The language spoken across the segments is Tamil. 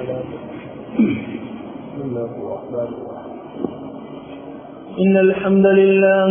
بسم الله الرحمن الرحيم إن الحمد لله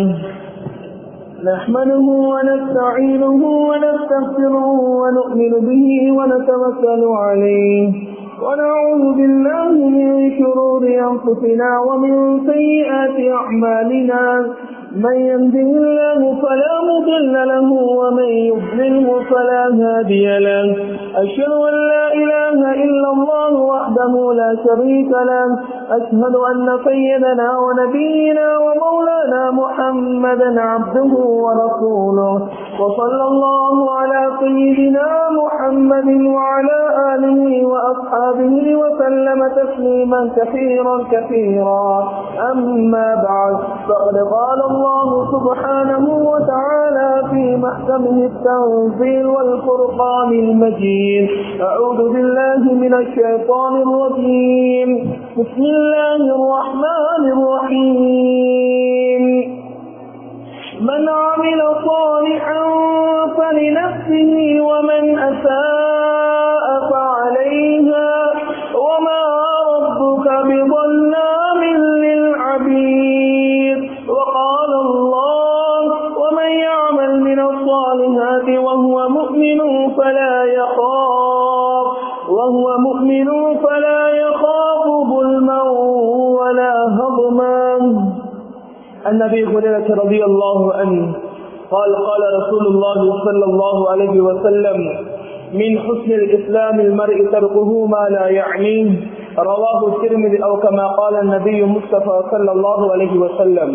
نحمده ونستعينه ونستغفره ونؤمن به ونتوكل عليه ونعوذ بالله من شرور أنفسنا ومن سيئات أعمالنا من يهده الله فلا مضل له ومن يضلله فلا هادي له أشهد أن لا إله إلا الله وحده لا شريك له أشهد أن سيدنا ونبينا ومولانا محمدا عبده ورسوله وصلى الله على سيدنا محمد وعلى آله وأصحابه وسلم تسليما كثيرا كثيرا أما بعد فقد قال الله سبحانه وتعالى في محكمه التنزيل والفرقان المجيد أعوذ بالله من الشيطان الرجيم بسم الله الرحمن الرحيم من عمل صالحا فلنفسه ومن أساء فعليها وما ربك بظلام للعبيد وقال الله ومن يعمل من الصالحات وهو مؤمن فلا يخاف وهو مؤمن فلا يخاف ظلما ولا هضما عن ابي هريره رضي الله عنه قال قال رسول الله صلى الله عليه وسلم من حسن الاسلام المرء تركه ما لا يعنيه رواه الترمذي او كما قال النبي مصطفى صلى الله عليه وسلم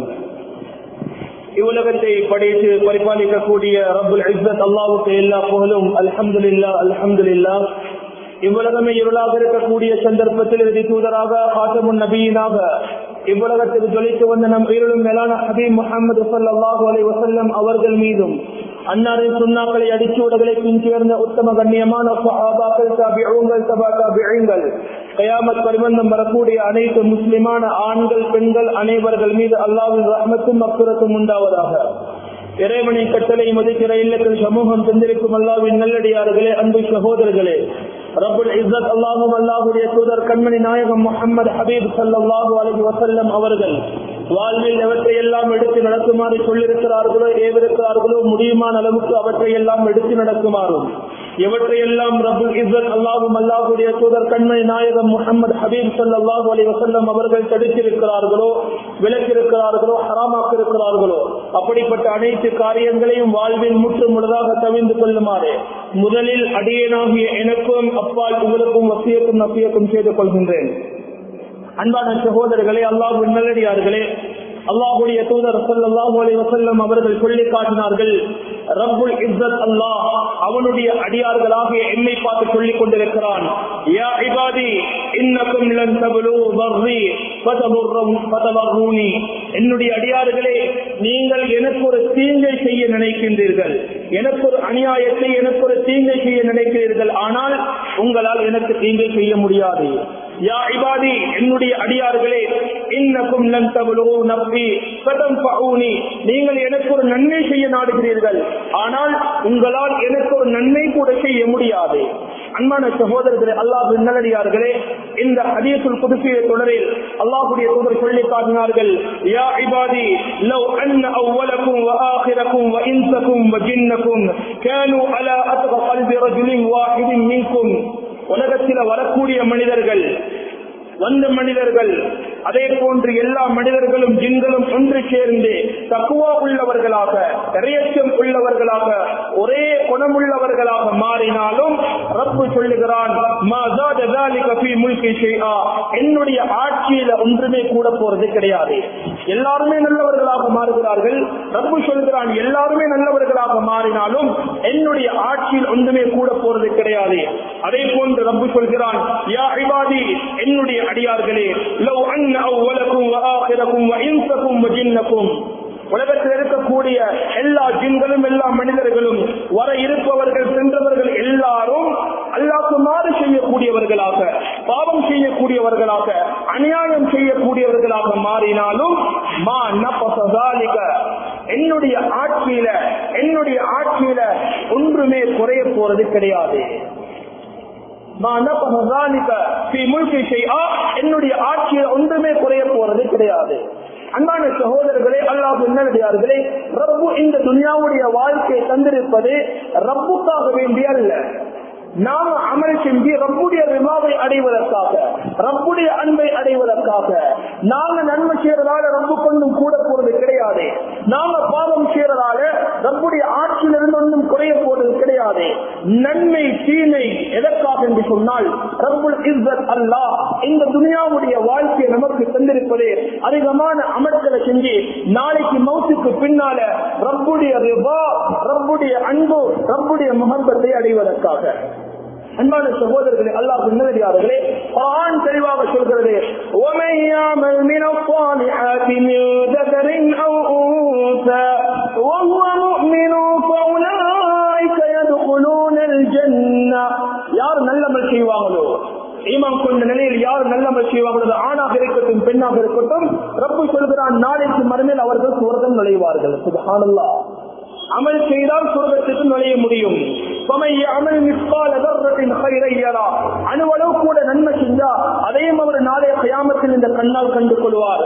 இவ்வுலகத்தை படைத்து பரிபாலிக்கக்கூடிய ரபுல் இஸ்ஸத் அல்லாவுக்கு எல்லா புகழும் அல்ஹம்துலில்லா அல்ஹம்துலில்லா இவ்வுலகமே இருளாக இருக்கக்கூடிய சந்தர்ப்பத்தில் இறுதி தூதராக காத்தமுன் நபியினாக இவ்வுலகத்தில் ஜொலித்து வந்த நம் உயிரிலும் மேலான ஹபீப் முகமது சல்லாஹூ அலை வசல்லம் அவர்கள் மீதும் அன்னாரின் சுண்ணாக்களை அடிச்சுவடுகளை பின்சேர்ந்த உத்தம கண்ணியமான சஹாபாக்கள் தாபிகள் சபா தாபிகள் கயாமத் பரிபந்தம் வரக்கூடிய அனைத்து முஸ்லிமான ஆண்கள் பெண்கள் அனைவர்கள் மீது அல்லாவின் ரஹ்மத்தும் அப்புறத்தும் உண்டாவதாக இறைவனை கட்டளை மதிக்கிற இல்லத்தில் சமூகம் தந்திருக்கும் அல்லாவின் நல்லடியார்களே அன்பு சகோதரர்களே ரபுல் இஸ்ஸத் அல்லாஹும் அல்லாஹுடைய தூதர் கண்மணி நாயகம் முகமது ஹபீப் சல்லாஹூ அலி வசல்லம் அவர்கள் வாழ்வில் எவற்றை எல்லாம் எடுத்து நடக்குமாறு சொல்லிருக்கிறார்களோ ஏவிருக்கிறார்களோ முடியுமான அளவுக்கு அவற்றை எல்லாம் எடுத்து நடக்குமாறும் எவற்றையெல்லாம் ரபுல் இஸ்ஸத் அல்லாஹும் அல்லாஹுடைய தூதர் கண்மணி நாயகம் முகமது ஹபீப் சல்லாஹூ அலி வசல்லம் அவர்கள் தடுத்திருக்கிறார்களோ விலக்கிருக்கிறார்களோ ஹராமாக்கிருக்கிறார்களோ அப்படிப்பட்ட அனைத்து காரியங்களையும் வாழ்வில் முற்று முழுதாக தவிர்ந்து கொள்ளுமாறு முதலில் அடியனாகிய எனக்கும் அப்பால் உங்களுக்கும் வசியக்கும் நப்பியக்கும் செய்து கொள்கின்றேன் அன்பான சகோதரர்களே அல்லாஹு நல்லடியார்களே அல்லாஹுடைய தூதர் சல்லாஹூ அலி வசல்லம் அவர்கள் சொல்லி காட்டினார்கள் ரப்புல் இஸ்ஸத் அல்லாஹ் அவனுடைய அடியார்களாக என்னை பார்த்து சொல்லிக் கொண்டிருக்கிறான் யா இபாதி இன்னக்கும் லன் தபலு பர்ரி ஃபதபர்ரூனி என்னுடைய அடியார்களே நீங்கள் எனக்கு ஒரு தீங்கை செய்ய நினைக்கின்றீர்கள் எனக்கு ஒரு அநியாயத்தை எனக்கு ஒரு தீங்கை செய்ய நினைக்கிறீர்கள் ஆனால் உங்களால் எனக்கு தீங்கை செய்ய முடியாது யா இபாதி என்னுடைய அடியார்களே இன்னக்கும் லன் தபலு நப்பி ஃபதம்பஊனி நீங்கள் எனக்கு ஒரு நன்மை செய்ய நாடுகிறீர்கள் ஆனால் உங்களால் எனக்கு ஒரு நன்மை கூட செய்ய முடியாது அன்பான சகோதரர்களே அல்லாஹ் நல்லடியார்களே இந்த ஹதீசுல் குதுசிய தொடரில் அல்லாஹுடைய தூதர் சொல்லி காட்டினார்கள் யா இபாதி லவ் அன்ன அவ்வலக்கும் وآخركم وإنسكم وجنكم كانوا على أتقى قلب رجل واحد منكم உலகத்தில் வரக்கூடிய மனிதர்கள் வந்த மனிதர்கள் அதே போன்று எல்லா மனிதர்களும் ஜின்களும் ஒன்று சேர்ந்து தக்குவா உள்ளவர்களாக இறையச்சம் உள்ளவர்களாக ஒரே குணமுள்ளவர்களாக மாறினாலும் ரப்பு சொல்லுகிறான் என்னுடைய ஆட்சியில ஒன்றுமே கூட போறது கிடையாது எல்லாருமே நல்லவர்களாக மாறுகிறார்கள் ரப்பு சொல்கிறான் எல்லாருமே நல்லவர்களாக மாறினாலும் என்னுடைய ஆட்சியில் ஒன்றுமே கூட போறது கிடையாது அதே போன்று ரப்பு சொல்கிறான் யா இபாதி என்னுடைய அடியார்களே லவ் அன்ன அவ்வலக்கும் வஆகிரக்கும் வஇன்சக்கும் வஜின்னக்கும் உலகத்தில் இருக்கக்கூடிய எல்லா ஜின்களும் எல்லா மனிதர்களும் வர இருப்பவர்கள் சென்றவர்கள் எல்லாரும் அல்லாக்கு மாறு செய்யக்கூடியவர்களாக பாவம் செய்யக்கூடியவர்களாக அநியாயம் செய்யக்கூடியவர்களாக மாறினாலும் மா நப்பசாலிக என்னுடைய ஆட்சியில என்னுடைய ஆட்சியில ஒன்றுமே குறைய போறது கிடையாது என்னுடைய ஆட்சியில் ஒன்றுமே குறைய போறது கிடையாது அன்பான சகோதரர்களே அல்லாஹ் நல்லடியார்களே ரப்பு இந்த துனியாவுடைய வாழ்க்கையை தந்திருப்பது ரப்புக்காக வேண்டிய அல்ல நாம அமல் செஞ்சு ரப்புடைய விமாவை அடைவதற்காக ரப்புடைய அன்பை அடைவதற்காக நாங்க நன்மை செய்யறதால ரப்பு கொண்டும் கூட போறது கிடையாது நாங்க பாவம் செய்யறதால ரப்புடைய ஆட்சியிலிருந்து ஒன்றும் குறைய போறது கிடையாது நன்மை தீமை எதற்காக என்று சொன்னால் ரப்புல் இஸ்ஸத் அல்லாஹ் இந்த துனியாவுடைய வாழ்க்கையை நமக்கு தந்திருப்பது அதிகமான அமல்களை செஞ்சு நாளைக்கு மௌத்துக்கு பின்னால ரப்புடைய ரிபா ரப்புடைய அன்பு ரப்புடைய முகம்பத்தை அடைவதற்காக அன்பான சகோதரர்களே அல்லாஹ் நல்லடியார்களே குர்ஆன் தெளிவாக சொல்கிறது ومن يعمل من الصالحات من ذكر او انثى وهو مؤمن فاولئك يدخلون الجنه யார் நல்லமல் செய்வாங்களோ ஈமான் கொண்ட நிலையில் யார் நல்லமல் செய்வாங்களோ ஆணாக இருக்கட்டும் பெண்ணாக இருக்கட்டும் ரப்பு சொல்கிறான் நாளைக்கு மறுமையில் அவர்கள் சுவர்க்கம் நுழைவார்கள் சுபஹானல்லாஹ் அமல் செய்தால் சுரகத்துக்கு நுழைய முடியும் அணுவளவு கூட நன்மை செஞ்சா அதையும் அவர் நாளைய கயாமத்தில் இந்த கண்ணால் கண்டு கொள்வார்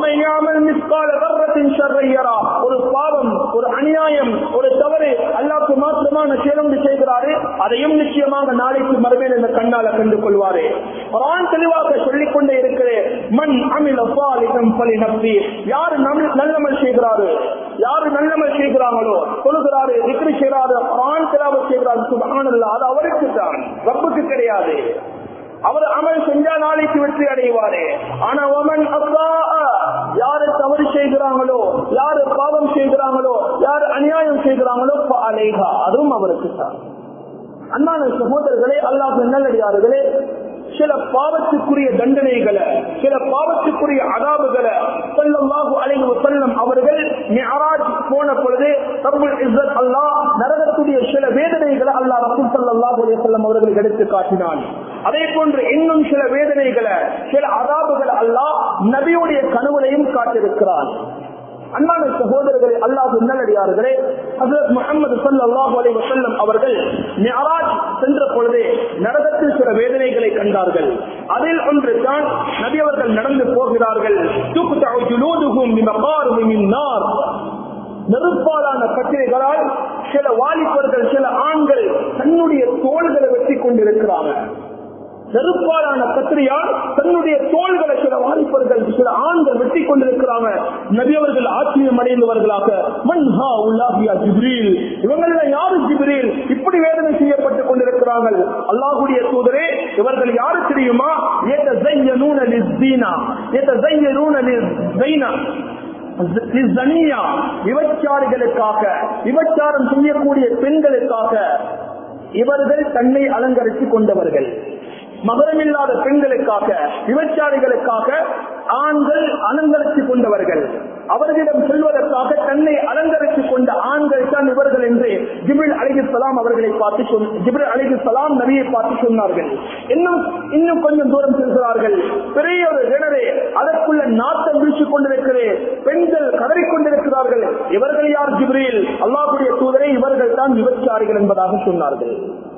ஒரு பாவம் ஒரு அநியாயம் ஒரு தவறு அல்லாக்கு மாத்திரமான சேரந்து செய்கிறாரு அதையும் நிச்சயமாக நாளைக்கு மறுமையில் இந்த கண்ணால கண்டு கொள்வாரு குரான் தெளிவாக சொல்லிக் கொண்டே இருக்கிறேன் மண் அமில் அப்பாலிகம் பலி நம்பி யாரு நல்லமல் செய்கிறாரு யாரு நல்லமல் செய்கிறாங்களோ சொல்லுகிறாரு விக்ரி செய்கிறாரு குரான் திலாவத் செய்கிறாரு சுபஹானல்லா அது அவருக்கு தான் ரப்புக்கு கிடையாது அவர் அமல் செஞ்சா நாளைக்கு வெற்றி அடைவாரு ஆனா ஒமன் அப்பா யாரு தவறு செய்கிறாங்களோ யாரு பாவம் செய்கிறாங்களோ யாரு அநியாயம் செய்கிறாங்களோ அலைகா அதுவும் அவருக்கு தான் அன்பான சகோதரர்களே அல்லாஹ் நல்லடியார்களே சில பாவத்துக்குரிய தண்டனைகளை சில பாவத்துக்குரிய அதாபுகளை சொல்லமாக அலைவு செல்லம் அவர்கள் மியராஜ் போன பொழுது ரப்புல் இஸ்ஸத் அல்லாஹ் நரகத்துடைய சில வேதனைகளை அல்லாஹ் ரசூல் ஸல்லல்லாஹு அலைஹி வஸல்லம் அவர்களுக்கு எடுத்து காட்டினான் அதே போன்று இன்னும் சில வேதனைகளை சில அதாபுகளை அல்லாஹ் நபியுடைய கனவுலையும் காட்டியிருக்கிறான் அன்பான சகோதரர்களே அல்லாஹ் நல்லடியார்களே ஹசரத் முகமது சல்லாஹூ அலி வசல்லம் அவர்கள் மியராஜ் சென்ற பொழுது நரகத்தில் சில வேதனைகளை கண்டார்கள் அதில் ஒன்று தான் நபி அவர்கள் நடந்து போகிறார்கள் நெருப்பாலான கட்டிலைகளால் சில வாலிபர்கள் சில ஆண்கள் தன்னுடைய தோள்களை வெட்டி கொண்டிருக்கிறாங்க நெருப்பாலான கத்திரியால் தன்னுடைய தோள்களை சில வாலிபர்கள் சில ஆண்கள் வெட்டி கொண்டிருக்கிறாங்க நபியவர்கள் ஆச்சரியம் அடைந்தவர்களாக மன்ஹா உல்லாஹியா ஜிப்ரீல் இவங்கள யாரு ஜிப்ரீல் இப்படி வேதனை செய்யப்பட்டுக் கொண்டிருக்கிறார்கள் அல்லாஹுடைய தூதரே இவர்கள் யாரு தெரியுமா ஏத்த ஜையனூன லிஸ்தீனா ஏத்த ஜையனூன லிஸ்தைனா விபச்சாரிகளுக்காக விபச்சாரம் செய்யக்கூடிய பெண்களுக்காக இவர்கள் தன்னை அலங்கரித்துக் கொண்டவர்கள் மகரமில்லாத பெண்களுக்காக விபச்சாரிகளுக்காக ஆண்கள் அலங்கரித்துக் கொண்டவர்கள் அவர்களிடம் செல்வதற்காக தன்னை அலங்கரித்துக் கொண்ட ஆண்கள் தான் இவர்கள் என்று ஜிபில் அலிகு சலாம் அவர்களை பார்த்து சொல் ஜிபில் அலிகு சலாம் நபியை பார்த்து சொன்னார்கள் இன்னும் இன்னும் கொஞ்சம் தூரம் செல்கிறார்கள் பெரிய ஒரு கிணறு அதற்குள்ள நாட்டம் வீழ்ச்சிக் கொண்டிருக்கிறேன் பெண்கள் கதறிக் கொண்டிருக்கிறார்கள் இவர்கள் யார் ஜிப்ரீல் அல்லாஹுடைய தூதரை இவர்கள் தான் விபச்சாரிகள் என்பதாக சொன்னார்கள்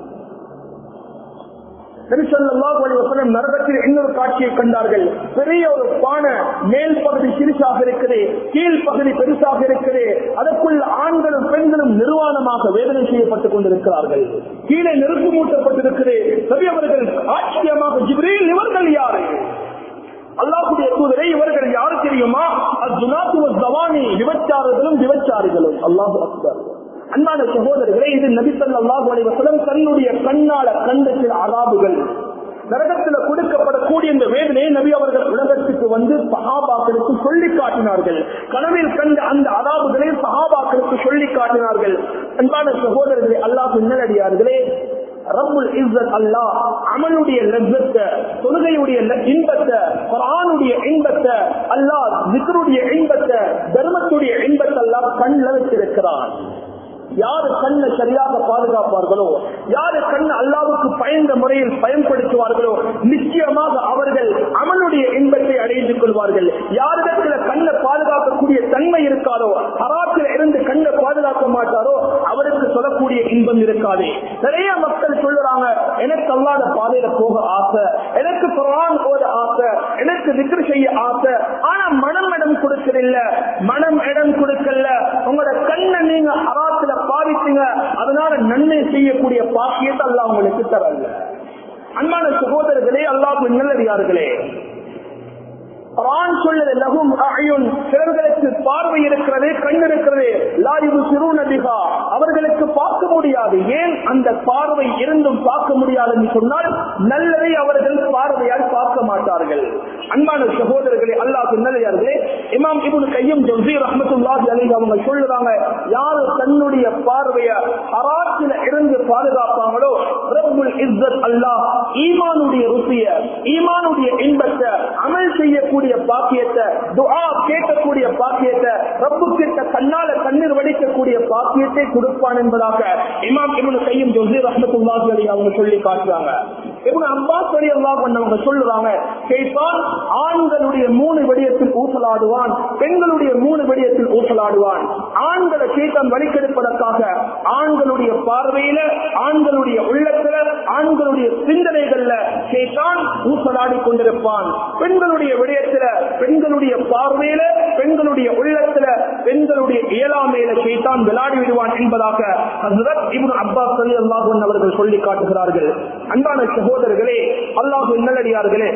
நரகத்தில் இன்னொரு காட்சியை கண்டார்கள் பெரிய ஒரு பானை மேல் பகுதி சிறுசாக இருக்குது கீழ் பகுதி பெருசாக இருக்குது அதற்குள்ள ஆண்களும் பெண்களும் நிர்வாணமாக வேதனை செய்யப்பட்டுக் கொண்டிருக்கிறார்கள் கீழே நெருப்பு மூட்டப்பட்டிருக்கிறது சரி அவர்கள் ஆச்சரியமாக ஜிப்ரீல் இவர்கள் யாரு அல்லாஹுடைய தூதரை இவர்கள் யாரு தெரியுமா அர்ஜுனாத்துவ தவானி விபச்சாரர்களும் விபச்சாரிகளும் அல்லாஹு அக்பர் அன்பான சகோதரர்களே இது நபித்தல்லாஹு அலைவசலம் தன்னுடைய கண்ணால கண்ட சில அகாபுகள் நரகத்தில் கொடுக்கப்படக்கூடிய இந்த வேதனையை நபி அவர்கள் உலகத்துக்கு வந்து சஹாபாக்களுக்கு சொல்லி காட்டினார்கள் கனவில் கண்ட அந்த அதாபுகளை சஹாபாக்களுக்கு சொல்லி காட்டினார்கள் அன்பான சகோதரர்களே அல்லாஹ் நல்லடியார்களே ரப்புல் இஸ்ஸத் அல்லாஹ் அமலுடைய லெஸ்ஸத்தை தொழுகையுடைய இன்பத்தை குரானுடைய இன்பத்தை அல்லாஹ் ஜிக்ருடைய இன்பத்தை தர்மத்துடைய இன்பத்தை அல்லாஹ் கண்ணில் வச்சிருக்கிறான் யாரு கண்ணை சரியாக பாதுகாப்பார்களோ யாரு கண் அல்லாவுக்கு பயந்த முறையில் பயன்படுத்துவார்களோ நிச்சயமாக அவர்கள் அமலுடைய இன்பத்தை அடைந்து கொள்வார்கள் யாரிடத்துல கண்ணை பாதுகாக்கக்கூடிய தன்மை இருக்காதோ ஹராத்தில் இருந்து கண்ணை பாதுகாக்க மாட்டாரோ அவருக்கு சொல்லக்கூடிய இன்பம் இருக்காது நிறைய மக்கள் சொல்லுறாங்க எனக்கு அல்லாத பாதையில போக ஆசை எனக்கு குரான் ஓத ஆசை எனக்கு விக்ரு செய்ய ஆசை ஆனா மனம் இடம் கொடுக்கல மனம் இடம் கொடுக்கல உங்களோட கண்ணை நீங்க ஹராத்துல பாவித்தீங்க அதனால நன்மை செய்யக்கூடிய பாக்கியத்தை அல்லாஹ் உங்களுக்கு தரல அன்பான சகோதரர்களே அல்லாஹ் நல்லடியார்களே குரான் சொல்லுது லகும் அயுன் சிலர்களுக்கு பார்வை இருக்கிறது கண் இருக்கிறது லாரிவு சிறுநதிகா அவர்களுக்கு பார்க்க முடியாது ஏன் அந்த பார்வை இருந்தும் பார்க்க முடியாது என்று சொன்னால் நல்லதை அவர்கள் பார்வையால் பார்க்க மாட்டார்கள் அன்பான சகோதரர்களே அல்லாஹ் நல்லதார்களே இமாம் இபுல் கையும் ஜொசீர் ரஹமத்துல்லாஹி அலைஹி அவங்க சொல்லுறாங்க யாரு தன்னுடைய பார்வைய ஹராத்தில இருந்து பாதுகாப்பாங்களோ ரப்புல் இஸ்ஸத் அல்லாஹ் ஈமானுடைய ருசிய ஈமானுடைய இன்பத்தை அமல் செய்யக்கூடிய பாக்கியத்தை துஆ கேட்கக்கூடிய பாக்கியத்தை ரப்பு கிட்ட கண்ணால கண்ணீர் வடிக்கக்கூடிய பாக்கியத்தை கொடுப்பான் என்பதாக இமாம் இப்னு கையும் ஜொசீர் ரஹ்மத்துல்லாஹி அலைஹி அவங்க சொல்லி காட்டுறாங்க இப்னு அப்பாஸ் ரலியல்லாஹு அன்ஹு அவங்க சொல்லுறாங்க ஷைத்தான் ஆண்களுடைய மூணு விடயத்தில் ஊசலாடுவான் பெண்களுடைய மூணு விடயத்தில் ஊசலாடுவான் ஆண்களை ஷைத்தான் வழிக்கெடுப்பதற்காக ஆண்களுடைய பார்வையில ஆண்களுடைய உள்ளத்துல ஆண்களுடைய சிந்தனைகள்ல ஷைத்தான் ஊசலாடி கொண்டிருப்பான் பெண்களுடைய விடயத்துல பெண்களுடைய பார்வையில பெண்களுடைய உள்ளத்துல பெண்களுடைய இயலாமையில ஷைத்தான் விளையாடி விடுவான் என்பதாக ஹஸ்ரத் இப்னு அப்பாஸ் ரலியல்லாஹு அன்ஹு அவர்கள் சொல்லி காட்டுகிறார்கள் அன்பான சகோதரர்களே அல்லாஹ் நல்லடியார்களே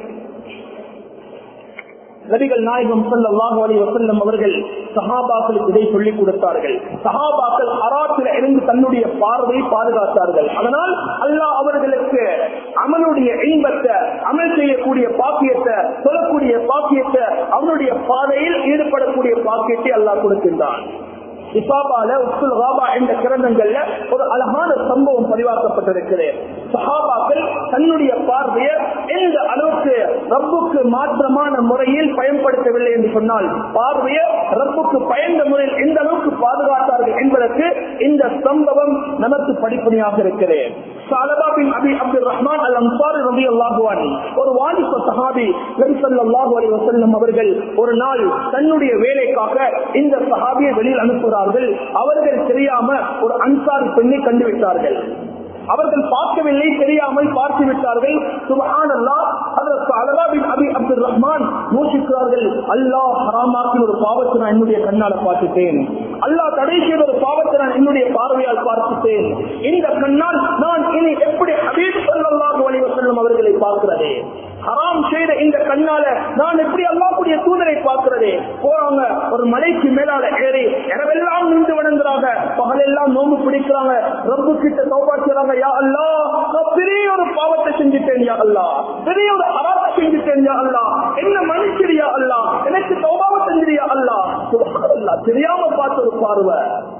நபிகள் நாயகம் ஸல்லல்லாஹு அலைஹி வஸல்லம் அவர்கள் சஹாபாக்களுக்கு இதை சொல்லிக் கொடுத்தார்கள் சஹாபாக்கள் அராத்தில் இருந்து தன்னுடைய பார்வையை பாதுகாத்தார்கள் அதனால் அல்லாஹ் அவர்களுக்கு அமலுடைய இன்பத்தை அமல் செய்யக்கூடிய பாக்கியத்தை சொல்லக்கூடிய பாக்கியத்தை அவனுடைய பாதையில் ஈடுபடக்கூடிய பாக்கியத்தை அல்லாஹ் கொடுக்கின்றான் இசாபால உப்புல் ராபா என்ற கிரந்தங்கள்ல ஒரு அழகான சம்பவம் பதிவாக்கப்பட்டிருக்கிறது சஹாபாக்கள் தன்னுடைய பார்வையை எந்த அளவுக்கு ரப்புக்கு மாற்றமான முறையில் பயன்படுத்தவில்லை என்று சொன்னால் பார்வையை ரப்புக்கு பயந்த முறையில் எந்த அளவுக்கு பாதுகாத்தார்கள் என்பதற்கு இந்த சம்பவம் நமக்கு படிப்படியாக இருக்கிறது சாலபா பின் அபி அப்துல் ரஹ்மான் அல் அன்சாரி ரபி அல்லாஹுவான் ஒரு வாலிப சஹாபி நபி ஸல்லல்லாஹு அலைஹி வஸல்லம் அவர்கள் ஒரு நாள் தன்னுடைய வேலைக்காக இந்த சஹாபியை வெளியில் அனுப்புகிறார்கள் அவர்கள் தெரியாம ஒரு அன்சாரி பெண்ணை கண்டுவிட்டார்கள் அவர்கள் பார்க்கவில்லை தெரியாமல் பார்த்து விட்டார்கள் சுபஹான் அல்லா அதற்கு அலராபின் அபி அப்துல் ரஹ்மான் யோசிக்கிறார்கள் அல்லாஹ் ஹராமாக்கின் ஒரு பாவத்தை நான் என்னுடைய கண்ணால பார்த்துட்டேன் அல்லாஹ் தடை செய்த ஒரு பாவத்தை நான் என்னுடைய பார்வையால் பார்த்துட்டேன் இந்த கண்ணால் நான் இனி எப்படி ஹபீப் ஸல்லல்லாஹு அலைஹி வஸல்லம் அவர்களை பார்க்கிறதே ஹராம் செய்த இந்த கண்ணால நான் எப்படி அல்லாஹ்வுடைய தூதரை பார்க்கிறதே போறாங்க ஒரு மலைக்கு மேலால ஏறி இரவெல்லாம் நின்று வணங்குறாங்க பகலெல்லாம் நோம்பு பிடிக்கிறாங்க ரப்பு கிட்ட தௌபா செய்றாங்க யா அல்லாஹ் நான் பெரிய ஒரு பாவத்தை செஞ்சுட்டேன் யா அல்லாஹ் பெரிய ஒரு ஹராத்தை செஞ்சுட்டேன் யா அல்லாஹ் என்ன மன்னிச்சிரியா அல்லாஹ் எனக்கு தௌபாவை செஞ்சிரியா அல்லாஹ் சுப்ஹானல்லாஹ் தெரியாம பார்த்த ஒரு பார்வை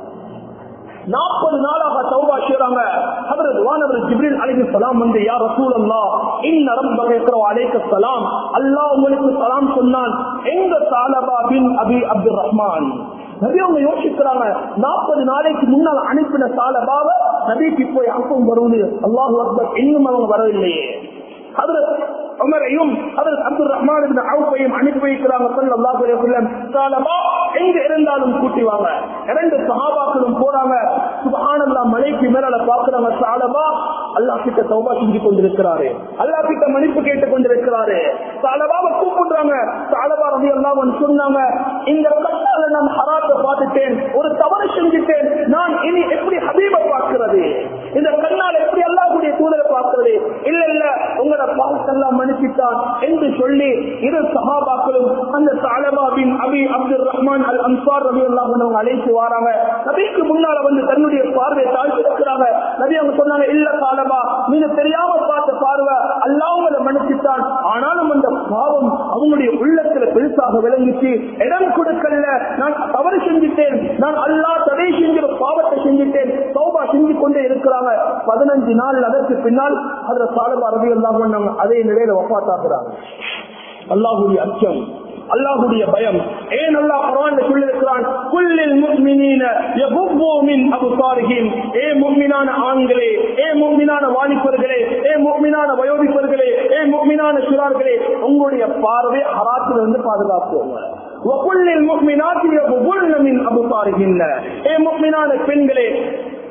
நாற்பது நாளாக தௌபா செய்றாங்க ஹதரத் வானவர் ஜிப்ரீல் அலைஹி ஸலாம் வந்து யா ரசூலல்லாஹ் இன்ன ரப்பக யக்ரவு அலைக்க ஸலாம் அல்லாஹ் உங்களுக்கு சலாம் சொன்னான் எங்க சாலபா பின் அபி அப்துல் ரஹ்மான் நபி அவங்க யோசிக்கிறாங்க நாற்பது நாளைக்கு முன்னால் அனுப்பின சாலபாவை நபிக்கு போய் அனுப்பம் வருவது அல்லாஹு அக்பர் இன்னும் அவங்க வரவில்லையே ஹதரத் உமரையும் ஹதரத் அப்துல் ரஹ்மான் இப்னு அவுஃபையும் அனுப்பி வைக்கிறாங்க ஸல்லல்லாஹு அலைஹி வஸல்லம் சாலபா எங்க இருந்தாலும் கூட்டி வாங்க இரண்டு சஹாபாக்களும் போறாங்க சுப்ஹானல்லாஹ் மலைக்கு மேலால பாக்குறாங்க சாலபா அல்லாஹ் கிட்ட தௌபா செஞ்சு கொண்டிருக்கிறாரு அல்லாஹ் கிட்ட மன்னிப்பு கேட்டு கொண்டிருக்கிறாரு சாலபாவை கூப்பிடுறாங்க சாலபா ரலியல்லாஹு அன்ஹு சொன்னாங்க இந்த கட்டால நான் ஹராத்தை பார்த்துட்டேன் ஒரு தவறு செஞ்சுட்டேன் நான் இனி எப்படி ஹபீபை பார்க்கிறது இந்த கண்ணால் எப்படி அல்லாஹ்வுடைய தூதரை பார்க்கிறது இல்ல இல்ல உங்களோட பாவத்தெல்லாம் மன்னிச்சிட்டான் என்று சொல்லி இரு சஹாபாக்களும் அந்த சாலபாபின் அபி அப்துல் ரஹ்மான் அல் அன்சார் ரவி அவங்க அழைத்து வராங்க நபிக்கு முன்னால வந்து தன்னுடைய பார்வையை தாழ்த்தி இருக்கிறாங்க நபி அவங்க சொன்னாங்க இல்ல சாலபா நீங்க தெரியாம பார்த்த பார்வை அல்லாஹ்வுல மன்னிச்சிட்டான் ஆனாலும் அந்த பாவம் அவங்களுடைய உள்ளத்துல பெருசாக விளங்கிச்சு இடம் கொடுக்கல நான் தவறு செஞ்சுட்டேன் நான் அல்லாஹ் தடை செஞ்ச பாவத்தை செஞ்சுட்டேன் சௌபா செஞ்சு கொண்டே இருக்கிறாங்க பதினஞ்சு நாள் அதற்கு பின்னால் அதுல சாலபா ரவி எல்லாம் அதே நிலையில ஒப்பாத்தாக்குறாங்க அல்லாஹுடைய அச்சம் அல்லாஹுடைய பயம் ஏன் அல்லாஹ் குர்ஆன்ல சொல்லியிருக்கிறான் குல்லில் முஃமினீன யகுஃபு மின் அப்சாரிஹிம் ஏ முஃமினான ஆண்களே ஏ முஃமினான வாலிபர்களே ஏ முஃமினான வயோதிபர்களே ஏ முஃமினான சிறார்களே உங்களுடைய பார்வை ஹராத்திலிருந்து பாதுகாத்துவாங்க وكل المؤمنات يغضن من ابصارهن ஏ முஃமினான பெண்களே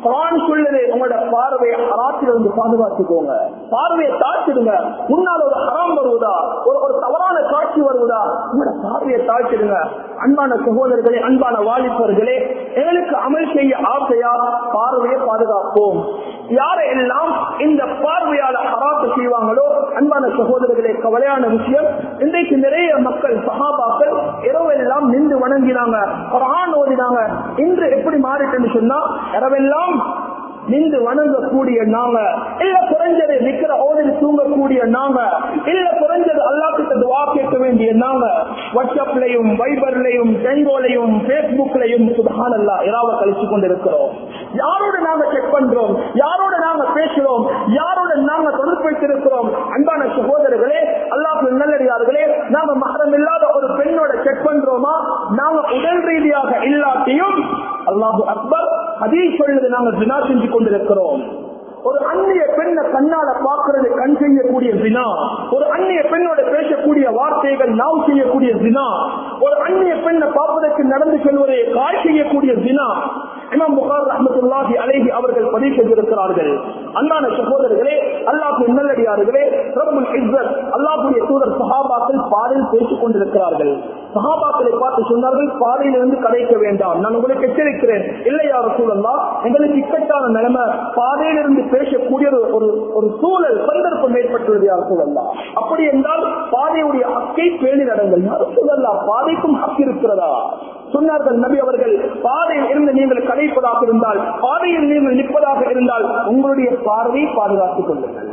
குரான் சொல்லுது உங்களோட பார்வையை ஹராத்தில இருந்து பாதுகாத்துக்கோங்க பார்வையை தாழ்த்திடுங்க முன்னால் ஒரு ஹராம் வருவதா ஒரு ஒரு தவறான காட்சி வருவதா உங்களோட பார்வையை தாழ்த்திடுங்க அன்பான சகோதரர்களே அன்பான வாலிபர்களே எங்களுக்கு அமல் செய்ய ஆசையா பார்வையை பாதுகாப்போம் யாரெல்லாம் இந்த பார்வையால ஹராத்து செய்வாங்களோ அன்பான சகோதரர்களே கவலையான விஷயம் இன்றைக்கு நிறைய மக்கள் சகாபாக்கள் இரவெல்லாம் நின்று வணங்கினாங்க குரான் ஓதினாங்க இன்று எப்படி மாறிட்டுன்னு சொன்னா இரவெல்லாம் நின்று வணங்கக்கூடிய நாங்க இல்ல குறைஞ்சது நிக்கிற ஓதில் தூங்கக்கூடிய நாங்க இல்ல குறைஞ்சது அல்லா கிட்ட துவா கேட்க வேண்டிய நாங்க வாட்ஸ்அப்லையும் வைபர்லையும் டெங்கோலையும் பேஸ்புக்லையும் சுபஹான் அல்லா இராவ கழிச்சு கொண்டிருக்கிறோம் யாரோட நாங்க செக் பண்றோம் யாரோட நாங்க பேசுறோம் யாரோட நாங்க தொடர்பு வைத்திருக்கிறோம் அன்பான சகோதரர்களே அல்லாஹ் நல்லடியார்களே நாங்க மகரம் இல்லாத ஒரு பெண்ணோட செக் பண்றோமா நாங்க உடல் ரீதியாக இல்லாட்டியும் அல்லாஹு அக்பர் அதே சொல்லுது நாங்க தினா செஞ்சு கொண்டிருக்கிறோம் ஒரு அந்நிய பெண்ணை கண்ணால பார்க்கறது கண் செய்யக்கூடிய தினா ஒரு அந்நிய பெண்ணோட பேசக்கூடிய வார்த்தைகள் நாம் செய்யக்கூடிய தினா ஒரு அந்நிய பெண்ணை பார்ப்பதற்கு நடந்து செல்வதை காய் செய்யக்கூடிய தினா இமாம் புகார் ரஹமத்துல்லாஹி அலைஹி அவர்கள் பதிவு செய்திருக்கிறார்கள் அன்பான சகோதரர்களே அல்லாஹு நல்லடியார்களே ரப்புல் இஸ்ஸத் அல்லாஹுடைய தூதர் சஹாபாக்கள் பாதையில் பேசிக் கொண்டிருக்கிறார்கள் சஹாபாக்களை பார்த்து சொன்னார்கள் பாதையிலிருந்து கதைக்க வேண்டாம் நான் உங்களுக்கு எச்சரிக்கிறேன் இல்லை யார் சூழல்லா எங்களுக்கு இக்கட்டான நிலைமை பாதையிலிருந்து பேசக்கூடிய ஒரு- ஒரு ஒரு சூழல் சந்தர்ப்பம் ஏற்பட்டுள்ளது யார் சூழல்லா அப்படி என்றால் பாதையுடைய ஹக்கை பேணி நடங்கள் யார் சூழல்லா பாதைக்கும் ஹக் இருக்கிறதா சொன்னார்கள் நபி அவர்கள் பாதையில் இருந்து நீங்கள் கதைப்பதாக இருந்தால் பாதையில் நீங்கள் நிற்பதாக இருந்தால் உங்களுடைய பார்வையை பாதுகாத்துக் கொள்ளுங்கள்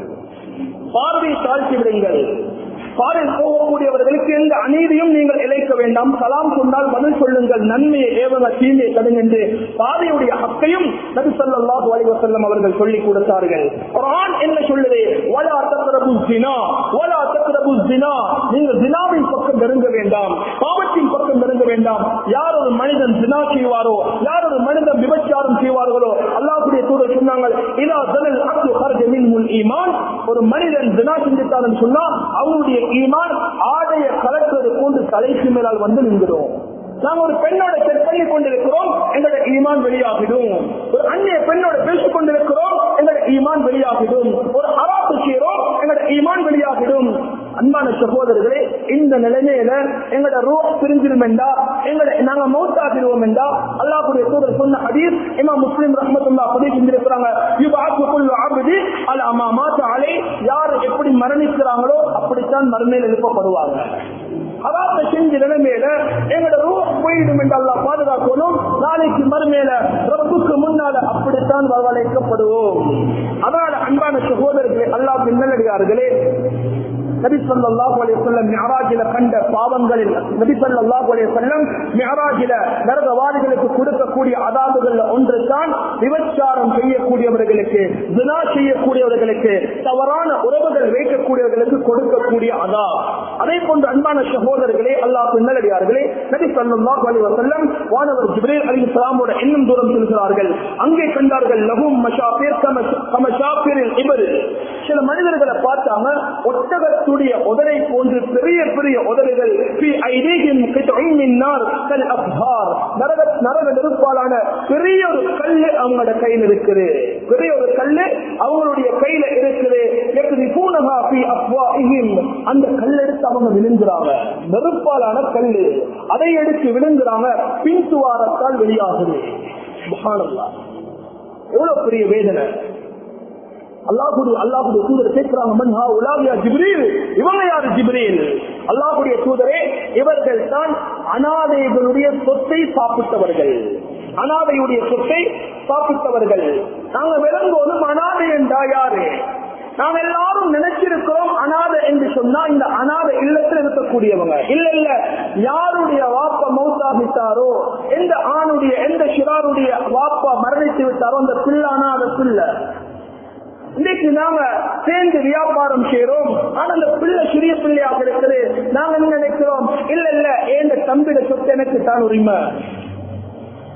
பார்வை தாழ்த்தி விடுங்கள் பாதையில் போகக்கூடியவர்களுக்கு எந்த அநீதியும் நீங்கள் இழைக்க வேண்டாம் சலாம் சொன்னால் பதில் சொல்லுங்கள் நன்மையை ஏவங்க தீமையை தடுங்க என்று பாதையுடைய ஹக்கையும் நபி ஸல்லல்லாஹு அலைஹி வஸல்லம் அவர்கள் சொல்லிக் கொடுத்தார்கள் குர்ஆன் என்ன சொல்லுது வலா தக்ரபு ஜினா வலா தக்ரபு ஜினா நீங்கள் ஜினாவின் பக்கம் நெருங்க வேண்டாம் பாவத்தின் பக்கம் நெருங்க வேண்டாம் யார் ஒரு மனிதன் ஜினா செய்வாரோ யார் ஒரு மனிதன் விபச்சாரம் செய்வார்களோ அல்லாஹ்வுடைய தூதர் சொன்னாங்க இதா ஜனல் அக்து ஹர்ஜ மின்ஹுல் ஈமான் ஒரு மனிதன் ஜினா செஞ்சுட்டாருன்னு சொன்னா அவனுடைய ஈமான் ஆடைய கலக்கிறது போன்று தலைக்கு மேலால் வந்து நின்றுடும் நாங்க ஒரு பெண்ணோட செக் பண்ணி கொண்டிருக்கிறோம் எங்களோட ஈமான் வெளியாகிடும் ஒரு அந்நிய பெண்ணோட பேசிக் கொண்டிருக்கிறோம் எங்களோட ஈமான் வெளியாகிடும் ஒரு ஹராத்து செய்யறோம் எங்களோட ஈமான் வெளியாகிடும் அன்பான சகோதரர்களே இந்த நிலைமையில எங்களோட ரூ பிரிஞ்சிடும் என்றா எங்களோட நாங்க மௌத்தாகிடுவோம் என்றா அல்லாஹ்வுடைய தூதர் சொன்ன ஹதீஸ் இமாம் முஸ்லிம் ரஹ்மத்துல்லா பதிவு செஞ்சிருக்கிறாங்க யுபாத்து குல்லு அப்தி அல் அமா மாத்த அலை யார் எப்படி மரணிக்கிறாங்களோ அப்படித்தான் மறுமையில் எழுப்பப்படுவாங்க அதாவது செஞ்ச நிலைமையில எங்களோட ரூ போயிடும் என்று அல்லாஹ் பாதுகாக்கணும் நாளைக்கு மறுமையில ரப்புக்கு முன்னால அப்படித்தான் வரவழைக்கப்படுவோம் அதனால அன்பான சகோதரர்களே அல்லாஹ் பின்னடியார்களே நபி ஸல்லல்லாஹு அலைஹி வஸல்லம் மிஅராஜில கண்ட பாவங்களில் நபி ஸல்லல்லாஹு அலைஹி வஸல்லம் மிஅராஜில நரகவாதிகளுக்கு கொடுக்கக்கூடிய அதாபுகள்ல ஒன்று தான் விபச்சாரம் செய்யக்கூடியவர்களுக்கு ஜினா செய்யக்கூடியவர்களுக்கு தவறான உறவுகள் வைக்கக்கூடியவர்களுக்கு கொடுக்கக்கூடிய அதா அதே போன்று அன்பான சகோதரர்களே அல்லாஹ் நல்லடியார்களே நபி ஸல்லல்லாஹு அலைஹி வஸல்லம் வானவர் ஜிப்ரீல் அலைஹிஸ்ஸலாமோட இன்னும் தூரம் செல்கிறார்கள் அங்கே கண்டார்கள் லஹும் மஷாபிர் கம கமஷாபிரில் இபர் சில மனிதர்களை பார்த்தாங்க ஒட்டகத்துடைய உதரை போன்று பெரிய பெரிய உதடுகள் في أيديهم قطع من نار كالأبهار. நரக நரக நெருப்பாலான பெரிய ஒரு கல்லு அவங்களோட கையில் இருக்குது பெரிய ஒரு கல்லு அவங்களுடைய கையில இருக்குது يقذفونها في أفواههم. அந்த கல் எடுத்து அவங்க விழுங்குறாங்க நெருப்பாலான கல்லு அதை எடுத்து விழுங்குறாங்க பின் துவாரத்தால் வெளியாகுது சுப்ஹானல்லாஹ். எவ்வளவு பெரிய வேதனை அல்லாஹுடைய அல்லாஹுடைய தூதர் கேட்கிறாங்க மன்ஹா உலாவியா ஜிப்ரீல் இவங்க யாரு ஜிப்ரீல் அல்லாஹுடைய தூதரே இவர்கள் தான் அனாதைகளுடைய சொத்தை சாப்பிட்டவர்கள் அனாதையுடைய சொத்தை சாப்பிட்டவர்கள் நாங்க விளங்குவதும் அனாதை என்றா யாரு நாங்க எல்லாரும் நினைச்சிருக்கிறோம் அனாதை என்று சொன்னா இந்த அனாதை இல்லத்தில் இருக்கக்கூடியவங்க இல்ல இல்ல யாருடைய வாப்பா மௌத்தாகிட்டாரோ எந்த ஆணுடைய எந்த சிறாருடைய வாப்பா மரணித்து விட்டாரோ அந்த பிள்ளை அனாதை பிள்ளை இன்னைக்கு நாங்க சேர்ந்து வியாபாரம் செய்யறோம் ஆனா அந்த பிள்ளை சிறிய பிள்ளையாக இருக்குது நாங்க என்ன நினைக்கிறோம் இல்ல இல்ல ஏந்த தம்பிட சொத்து எனக்கு தான் உரிமை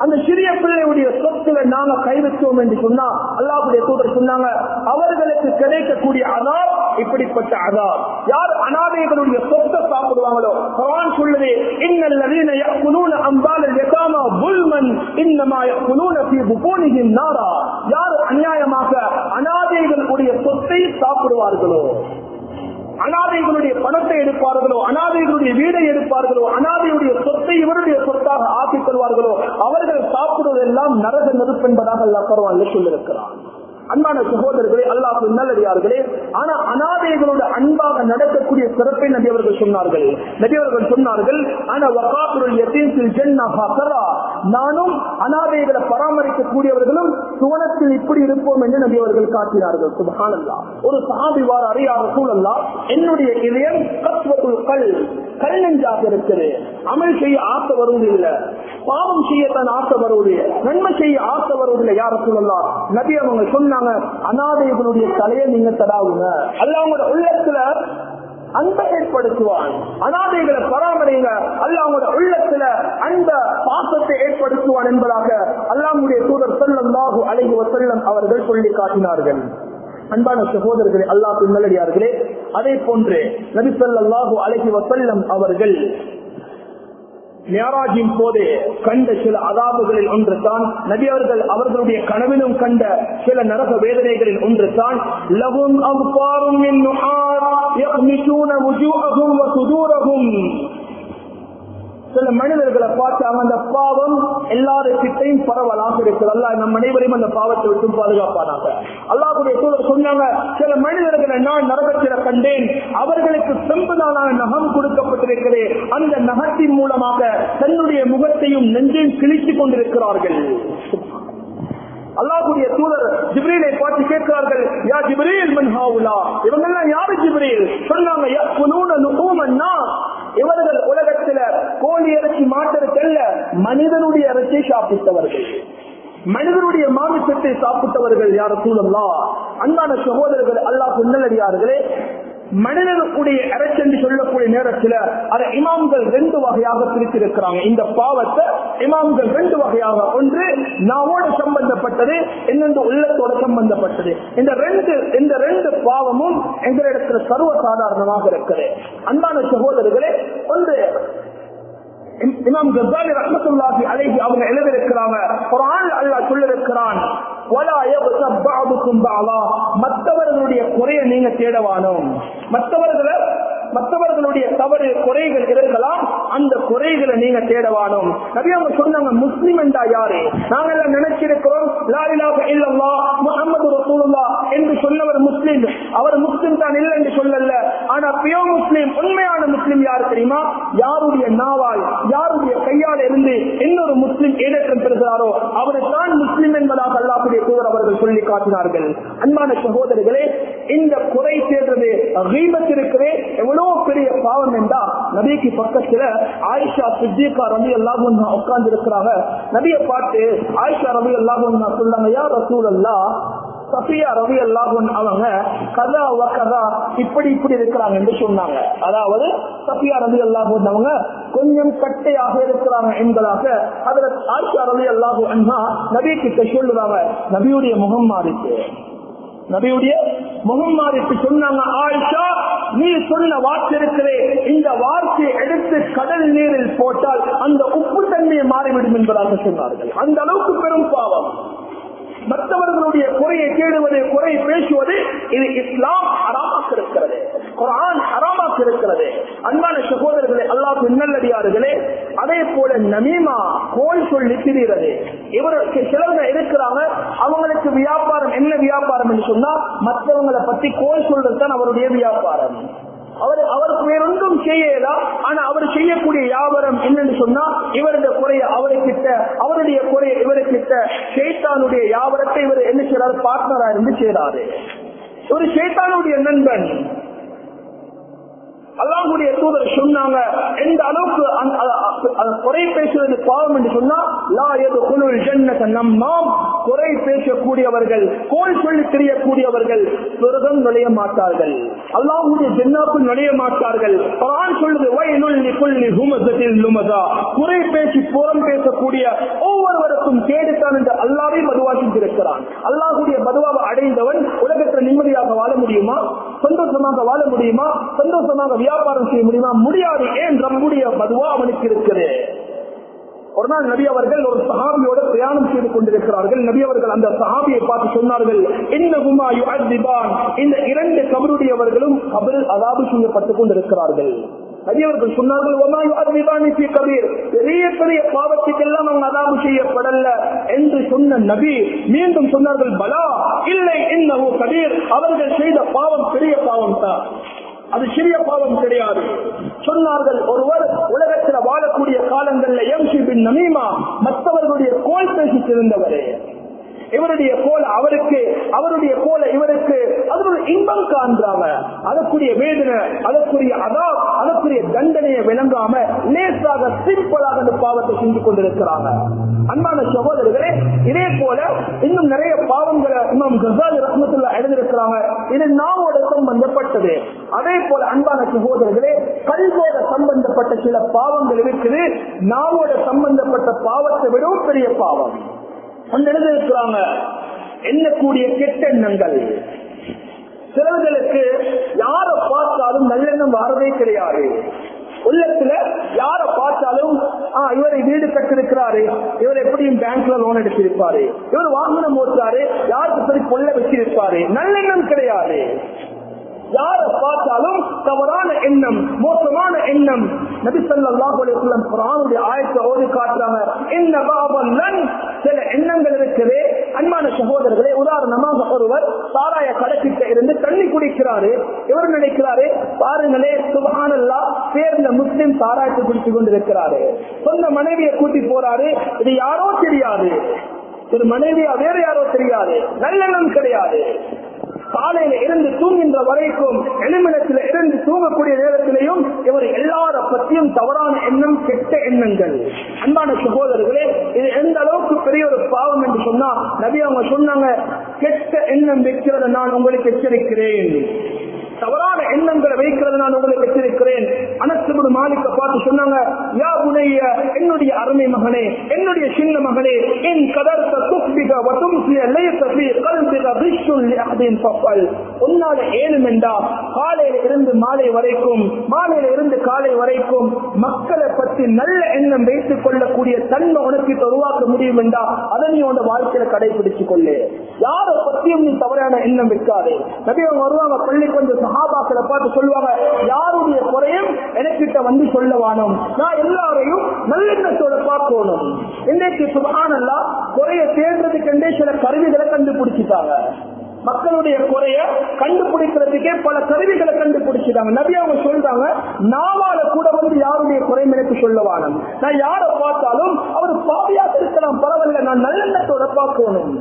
அந்த சிறிய பிள்ளையுடைய சொத்துல நாங்க கைவிட்டோம் என்று சொன்னா அல்லாஹுடைய தூதர் சொன்னாங்க அவர்களுக்கு கிடைக்கக்கூடிய அதாப் இப்படிப்பட்ட அதாப் யார் அனாதைகளுடைய சொத்தை சாப்பிடுவாங்களோ குர்ஆன் சொல்லுது இன்னல் லதீன யأكلون أموال اليتامى ظلما إنما يأكلون في بطونهم نارا யார் அநியாயமாக அனாதைகளுடைய சொத்தை சாப்பிடுவார்களோ அனாதைகளுடைய பணத்தை எடுப்பார்களோ அனாதைகளுடைய வீடை எடுப்பார்களோ அனாதையுடைய சொத்தை இவருடைய சொத்தாக ஆக்கிக் கொள்வார்களோ அவர்கள் சாப்பிடுவதெல்லாம் நரக நெருப்பு என்பதாக அல்லா பரவாயில்ல சொல்லியிருக்கிறார் அன்பான சகோதரர்களே அல்லாஹ் நல்லடியார்களே ஆனா அனாதைகளோட அன்பாக நடக்கக்கூடிய சிறப்பை நபி அவர்கள் சொன்னார்கள் நபி அவர்கள் சொன்னார்கள் ஆனா வகாத்துல் யதீம் ஃபில் ஜன்னah ஹஸரா நானும் அனாதைகளை பராமரிக்கக்கூடியவர்களும் சுவனத்தில் இப்படி இருப்போம் என்று நபி அவர்கள் காட்டினார்கள் சுபஹானல்லாஹ் ஒரு சஹாபி வார அறியாத சூழல்லா என்னுடைய இதயம் கத்வத்துல் கல் கல் நெஞ்சாக இருக்குது அமல் செய்ய ஆசை வருவதில்லை பாவம் செய்யத்தான் ஆசை வருவது நன்மை செய்ய ஆசை வருவதில்லை யார சொல்லலாம் நபி அவங்க சொன்னாங்க அனாதைகளுடைய தலையை நீங்க தடாவுங்க அல்ல அவங்களோட உள்ளத்துல அன்பை ஏற்படுத்துவான் அனாதைகளை பராமரிங்க அல்ல அவங்களோட உள்ளத்துல அந்த பாசத்தை ஏற்படுத்துவான் என்பதாக அல்லாமுடைய தூதர் செல்லம் அழகி செல்லம் அவர்கள் சொல்லி காட்டினார்கள் அன்பான சகோதரர்களே அல்லாஹ் நல்லடியார்களே அதே போன்று நபி ஸல்லல்லாஹு அலைஹி வஸல்லம் அவர்கள் மியாராஜின் போது கண்ட சில அதாபுகளில் ஒன்று தான் நபி அவர்கள் அவர்களுடைய கனவிலும் கண்ட சில நரக வேதனைகளில் ஒன்று தான் லகும் அவ்வாறும் சில மனிதர்களை பார்த்தாங்க அந்த பாவம் எல்லாருக்கிட்டையும் பரவலாக இருக்கிறது அல்ல நம் அனைவரையும் அந்த பாவத்தை விட்டு பாதுகாப்பானாங்க அல்லாஹுடைய தூதர் சொன்னாங்க சில மனிதர்களை நான் நரகத்தில கண்டேன் அவர்களுக்கு செம்புதானான நகம் கொடுக்கப்பட்டிருக்கிறது அந்த நகத்தின் மூலமாக தன்னுடைய முகத்தையும் நெஞ்சையும் கிழித்துக் கொண்டிருக்கிறார்கள் அல்லாஹுடைய தூதர் ஜிப்ரீலை பார்த்து கேட்கிறார்கள் யா ஜிப்ரீல் மன் ஹாவுலா இவங்க எல்லாம் யாரு ஜிப்ரீல் சொன்னாங்க யக்குனூன நுகூமன்னா இவர்கள் உலகத்துல கோழி இறைச்சி மாட்டிருக்கல்ல மனிதனுடைய இறைச்சி சாப்பிட்டவர்கள் மனிதனுடைய மாமிசத்தை சாப்பிட்டவர்கள் யார சூழல்லா அன்பான சகோதரர்கள் அல்லாஹ் நல்லடியார்களே மனிதனுடைய இறைச்சென்று சொல்லக்கூடிய நேரத்தில் அதை இமாம்கள் ரெண்டு வகையாக பிரித்திருக்கிறாங்க இந்த பாவத்தை இமாம்கள் ரெண்டு வகையாக ஒன்று நாவோடு சம்பந்தப்பட்டது இன்னொன்று உள்ளத்தோடு சம்பந்தப்பட்டது இந்த ரெண்டு இந்த ரெண்டு பாவமும் எங்களிடத்தில் சர்வ சாதாரணமாக இருக்குது அன்பான சகோதரர்களே ஒன்று இமாம் கசாலி ரஹமத்துல்லாஹி அலைஹி அவங்க எழுதியிருக்கிறாங்க குர்ஆன் அல்லாஹ் சொல்லிருக்கிறான் வலா யக்தப் பஅதுக்கும் பஅலா மற்றவர்களுடைய குறையை நீங்க தேடவானோம் மற்றவர்களை மற்றவர்களுடைய தவறு குறைகள் இருக்கலாம் அந்த குறைகளை நீங்க தேடவானோம் நபி அவங்க சொன்னாங்க முஸ்லிம் என்றா யாரு நாங்க எல்லாம் நினைச்சிருக்கிறோம் லா இலாஹ இல்லல்லாஹ் முஹம்மது ரசூலுல்லாஹ் என்று சொன்னவர் முஸ்லிம் அவர் முஸ்லிம் தான் இல்லை என்று சொல்லல ஆனா பியோ முஸ்லிம் உண்மையான முஸ்லிம் யார் தெரியுமா யாருடைய நாவால் யாருடைய கையால் இருந்து இன்னொரு முஸ்லிம் ஏதேற்றம் பெறுகிறாரோ அவர் தான் முஸ்லிம் என்பதாக அல்லாஹுடைய தூதர் அவர்கள் சொல்லி காட்டினார்கள் அன்பான சகோதரர்களே இந்த குறை தேடுறது இருக்கிறது எவ்வளவு பெரிய பாவம் என்றா நபிக்கு பக்கத்துல ஆயிஷா சித்திகா ரவி அல்லாஹ் உட்கார்ந்து இருக்கிறாங்க நபியை பார்த்து ஆயிஷா ரவி அல்லாஹ் சொல்லாங்க யார் ரசூல் அல்லா சஃபியா ரவி அல்லாஹன் அவங்க கதா வ கதா இப்படி இப்படி இருக்கிறாங்க என்று சொன்னாங்க அதாவது சஃபியா ரவி அல்லாஹன் அவங்க கொஞ்சம் கட்டையாக இருக்கிறாங்க என்பதாக அதுல ஆயிஷா ரவி அல்லாஹு அண்ணா நபி கிட்ட சொல்லுறாங்க நபியுடைய முகம் மாறிச்சு நபியுடைய முகம் மாறிட்டு சொன்னாங்க ஆயிஷா நீ சொன்ன வார்த்தை இருக்கிறே இந்த வார்த்தையை எடுத்து கடல் நீரில் போட்டால் அந்த உப்பு தன்மையை மாறிவிடும் என்பதாக சொன்னார்கள் அந்த அளவுக்கு பெரும் பாவம் மற்றவர்களுடைய குறையை தேடுவது குறை பேசுவது இது இஸ்லாம் அறாமாக்க இருக்கிறது குரான் அறாமாக்க இருக்கிறது அன்பான சகோதரர்களே அல்லாஹ் நல்லடியார்களே அதே போல நமீமா கோல் சொல்லி திரிகிறது இவருக்கு சிலவங்க இருக்கிறாங்க அவங்களுக்கு வியாபாரம் என்ன வியாபாரம் என்று சொன்னா மற்றவங்களை பத்தி கோல் சொல்றது தான் அவருடைய வியாபாரம் அவர் அவருக்கு வேறொன்றும் செய்யலாம் ஆனா அவர் செய்யக்கூடிய வியாபாரம் என்னன்னு சொன்னா இவருடைய குறைய அவருக்கிட்ட அவருடைய குறைய இவருக்கிட்ட சேத்தானுடைய வியாபாரத்தை இவர் என்ன செய்யறாரு பார்ட்னரா இருந்து செய்யறாரு ஒரு சேத்தானுடைய நண்பன் அல்லாஹுடைய தூதர் சொன்னாங்க எந்த அளவுக்கு அந்த- அ- அ- அ- குறை பேசுவது பாவம் என்று சொன்னா லா எது குழுவில் ஜன்னத நம் நாம் குறை பேசக்கூடியவர்கள் கோல் சொல்லி தெரியக்கூடியவர்கள் சொர்க்கம் நுழைய மாட்டார்கள் அல்லாஹுடைய ஜன்னாக்குள் நுழைய மாட்டார்கள் குர்ஆன் சொல்லுது வயலுல் லிகுல்லி ஹுமஸத்தில் லுமஸா குறை பேசி புறம் பேசக்கூடிய ஒவ்வொருவருக்கும் கேடுத்தான் என்று அல்லாவே மதுவாக்கி இருக்கிறான் அல்லாஹுடைய மதுவாவை அடைந்தவன் உலகத்தில் நிம்மதியாக வாழ முடியுமா சந்தோஷமாக வாழ முடியுமா சந்தோஷமாக வியாபாரம் செய்ய முடியுமா முடியாது ஏன் நம்முடைய மதுவா அவனுக்கு இருக்குது ஒரு நாள் நபி அவர்கள் ஒரு சஹாபியோட பிரயாணம் செய்து கொண்டிருக்கிறார்கள் நபி அவர்கள் அந்த சஹாபியை பார்த்து சொன்னார்கள் இன்னகுமா யுஅத்திபான் இந்த இரண்டு கபருடையவர்களும் கபரில் அதாபு செய்யப்பட்டுக் கொண்டிருக்கிறார்கள் நபி அவர்கள் சொன்னார்கள் "வமா யுஅத்திபானி ஃபீ கபீர்." பெரிய பெரிய பாவத்துக்கெல்லாம் அவங்க அதாபு செய்யப்படல என்று சொன்ன நபி மீண்டும் சொன்னார்கள் பலா இல்லை இன்னஹு கபீர் அவர்கள் செய்த பாவம் பெரிய பாவம் தான் அது சிறிய பாவம் கிடையாது சொன்னார்கள் ஒருவர் உலகத்தில் வாழக்கூடிய காலங்களில் எம்சி பின் நமீமா மற்றவர்களுடைய கோல் பேசி சிறந்தவரே இவருடைய கோல அவருக்கு அவருடைய கோல இவருக்கு அதனுடைய இன்பம் காண்றாங்க அதற்குரிய வேதனை அதற்குரிய அதா அதற்குரிய தண்டனையை விளங்காம லேசாக சிம்பிளாக அந்த பாவத்தை செஞ்சு கொண்டிருக்கிறாங்க அன்பான சகோதரர்களே இதே போல இன்னும் நிறைய பாவங்களை இமாம் கசால் ரத்னத்துல எழுதியிருக்கிறாங்க இது நாவோட சம்பந்தப்பட்டது அதே போல அன்பான சகோதரர்களே கல்வோட சம்பந்தப்பட்ட சில பாவங்கள் இருக்குது நாவோட சம்பந்தப்பட்ட பாவத்தை விடவும் பெரிய பாவம் அந்த எழுதியிருக்கிறாங்க எண்ணக்கூடிய கெட்ட எண்ணங்கள் சிலர்களுக்கு யார பார்த்தாலும் நல்லெண்ணம் வரவே கிடையாது உள்ளத்துல யார பார்த்தாலும் ஆ, இவரை வீடு கட்டிருக்கிறாரு இவர் எப்படியும் பேங்க்ல லோன் எடுத்திருப்பாரு இவர் வாகனம் ஓட்டுறாரு யாருக்கு சரி கொள்ள வச்சிருப்பாரு நல்லெண்ணம் கிடையாது யார பார்த்தாலும் தவறான எண்ணம் மோசமான எண்ணம் நபி ஸல்லல்லாஹு அலைஹி வஸல்லம் குர்ஆனுடைய ஆயத்தை ஓதி காட்டுறாங்க இன்ன பாபல்லன் சில எண்ணங்கள் இருக்குது அன்பான சகோதரர்களே உதாரணமாக ஒருவர் சாராய கடைக்கிட்ட இருந்து தண்ணி குடிக்கிறாரு இவர் நினைக்கிறாரு பாருங்களே சுபஹானல்லாஹ் சேர்ந்த முஸ்லிம் சாராயத்தை குடிச்சு கொண்டிருக்கிறாரு சொந்த மனைவியை கூட்டி போறாரு இது யாரோ தெரியாது ஒரு மனைவியா வேற யாரோ தெரியாது நல்லெண்ணம் கிடையாது காலையில இருந்து தூங்குகின்ற வரைக்கும் எளிமனத்தில் இருந்து தூங்கக்கூடிய நேரத்திலையும் இவர் எல்லார பற்றியும் தவறான எண்ணம் கெட்ட எண்ணங்கள் அன்பான சகோதரர்களே இது எந்த அளவுக்கு பெரிய ஒரு பாவம் என்று சொன்னா நபி அவங்க சொன்னாங்க கெட்ட எண்ணம் வைக்கிறத நான் உங்களுக்கு எச்சரிக்கிறேன் தவறான எண்ணங்களை வைக்கிறது நான் உங்களுக்கு எச்சரிக்கிறேன் அனசுபடு மாலிக்க பார்த்து சொன்னாங்க யா புனைய என்னுடைய அருமை மகனே என்னுடைய சின்ன மகனே என் கதர்த்த துப்பிக வதும்சிய லைச ஃபீ கல்பிக பிஷ்ஷுன் லிஅஹதின் ஃபஃபல் உன்னால ஏழுமெண்டா காலையில இருந்து மாலை வரைக்கும் மாலையில இருந்து காலை வரைக்கும் மக்களை பற்றி நல்ல எண்ணம் வைத்துக் கொள்ளக்கூடிய தன்மை உனக்கு இப்ப உருவாக்க முடியும் என்றா அதை நீ உன் வாழ்க்கையில கடைபிடித்துக் கொள்ளு யாரை பற்றியும் நீ தவறான எண்ணம் வைக்காதே நபி அவங்க வருவாங்க பள்ளிக்கு வந்து சஹாபாக்களை பார்த்து சொல்லுவாங்க யாருடைய குறையும் எனக்கிட்ட வந்து சொல்ல வானோம் நான் எல்லாரையும் நல்லெண்ணத்தோட பார்க்கணும் இன்னைக்கு சுபஹானல்லா குறைய தேடுறதுக்கு சில கருவிகளை கண்டுபிடிச்சிட்டாங்க மக்களுடைய குறைய கண்டுபிடிக்கிறதுக்கே பல கருவிகளை கண்டுபிடிச்சிட்டாங்க நபி அவங்க சொல்றாங்க நாவால கூட வந்து யாருடைய குறை எனக்கு சொல்லவானம் நான் யாரை பார்த்தாலும் அவர் பாவியாக இருக்கலாம் பரவாயில்ல நான் நல்லெண்ணத்தோட பார்க்கணும்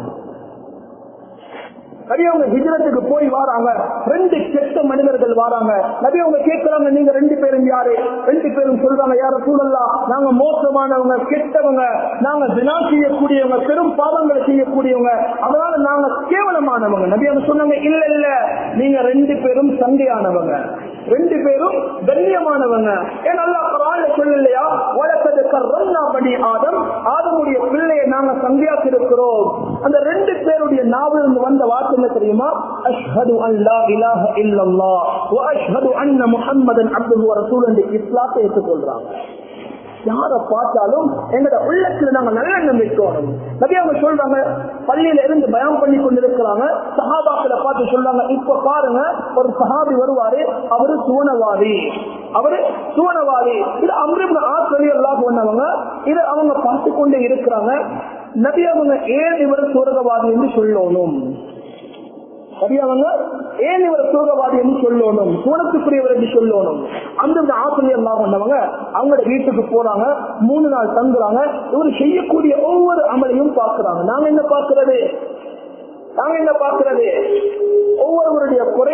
நபி அவங்க ஹிஜரத்துக்கு போய் வராங்க ரெண்டு கெட்ட மனிதர்கள் வராங்க நபி அவங்க கேட்கிறாங்க நீங்க ரெண்டு பேரும் யாரு ரெண்டு பேரும் சொல்றாங்க யார சூழல்லா நாங்க மோசமானவங்க கெட்டவங்க நாங்க தினா செய்யக்கூடியவங்க பெரும் பாவங்களை செய்யக்கூடியவங்க அதனால நாங்க கேவலமானவங்க நபி அவங்க சொன்னாங்க இல்ல இல்ல நீங்க ரெண்டு பேரும் சங்கையானவங்க ரெண்டு பேரும் கண்ணியமானவங்க ஏன் நல்லா குரான்ல சொல்லலையா வழக்கது கர்ரன்னா படி ஆதம் ஆதமுடைய பிள்ளையை நாங்க சங்கையாக்கி இருக்கிறோம் அந்த ரெண்டு பேருடைய நாவிலிருந்து வந்த வார்த்தை என்ன தெரியுமா அஷ்ஹது அன் லா இலாஹ இல்லல்லாஹ் வ அஷ்ஹது அன்ன முஹம்மதன் அப்துஹு வ ரசூல் என்று இஸ்லாத்தை ஏற்றுக்கொள்றாங்க யார பார்த்தாலும் எங்கட உள்ளத்துல நாங்க நல்லெண்ணம் வைக்கணும் நபி அவங்க சொல்றாங்க பள்ளியில இருந்து பயம் பண்ணி கொண்டிருக்கிறாங்க சஹாபாக்களை பார்த்து சொல்றாங்க இப்ப பாருங்க ஒரு சஹாபி வருவாரு அவரு சுவனவாதி அவரு சுவனவாதி இது அம்ரிபுல் ஆசிரியர் எல்லாம் பண்ணவங்க இது அவங்க பார்த்து கொண்டே இருக்கிறாங்க நபி அவங்க ஏன் இவர் சூரகவாதி என்று சொல்லணும் சரியாவங்க ஏன் இவர் சூரகவாதி என்று சொல்லணும் சூனத்துக்குரியவர் என்று சொல்லணும் அந்த ஆசிரியர் எல்லாம் பண்ணவங்க அவங்களோட வீட்டுக்கு போறாங்க மூணு நாள் தங்குறாங்க இவர் செய்யக்கூடிய ஒவ்வொரு அமலையும் பார்க்கிறாங்க நாங்க என்ன பார்க்கிறது நாங்க என்ன பார்க்கிறது ஒவ்வொருவருடைய குறை அணுவனை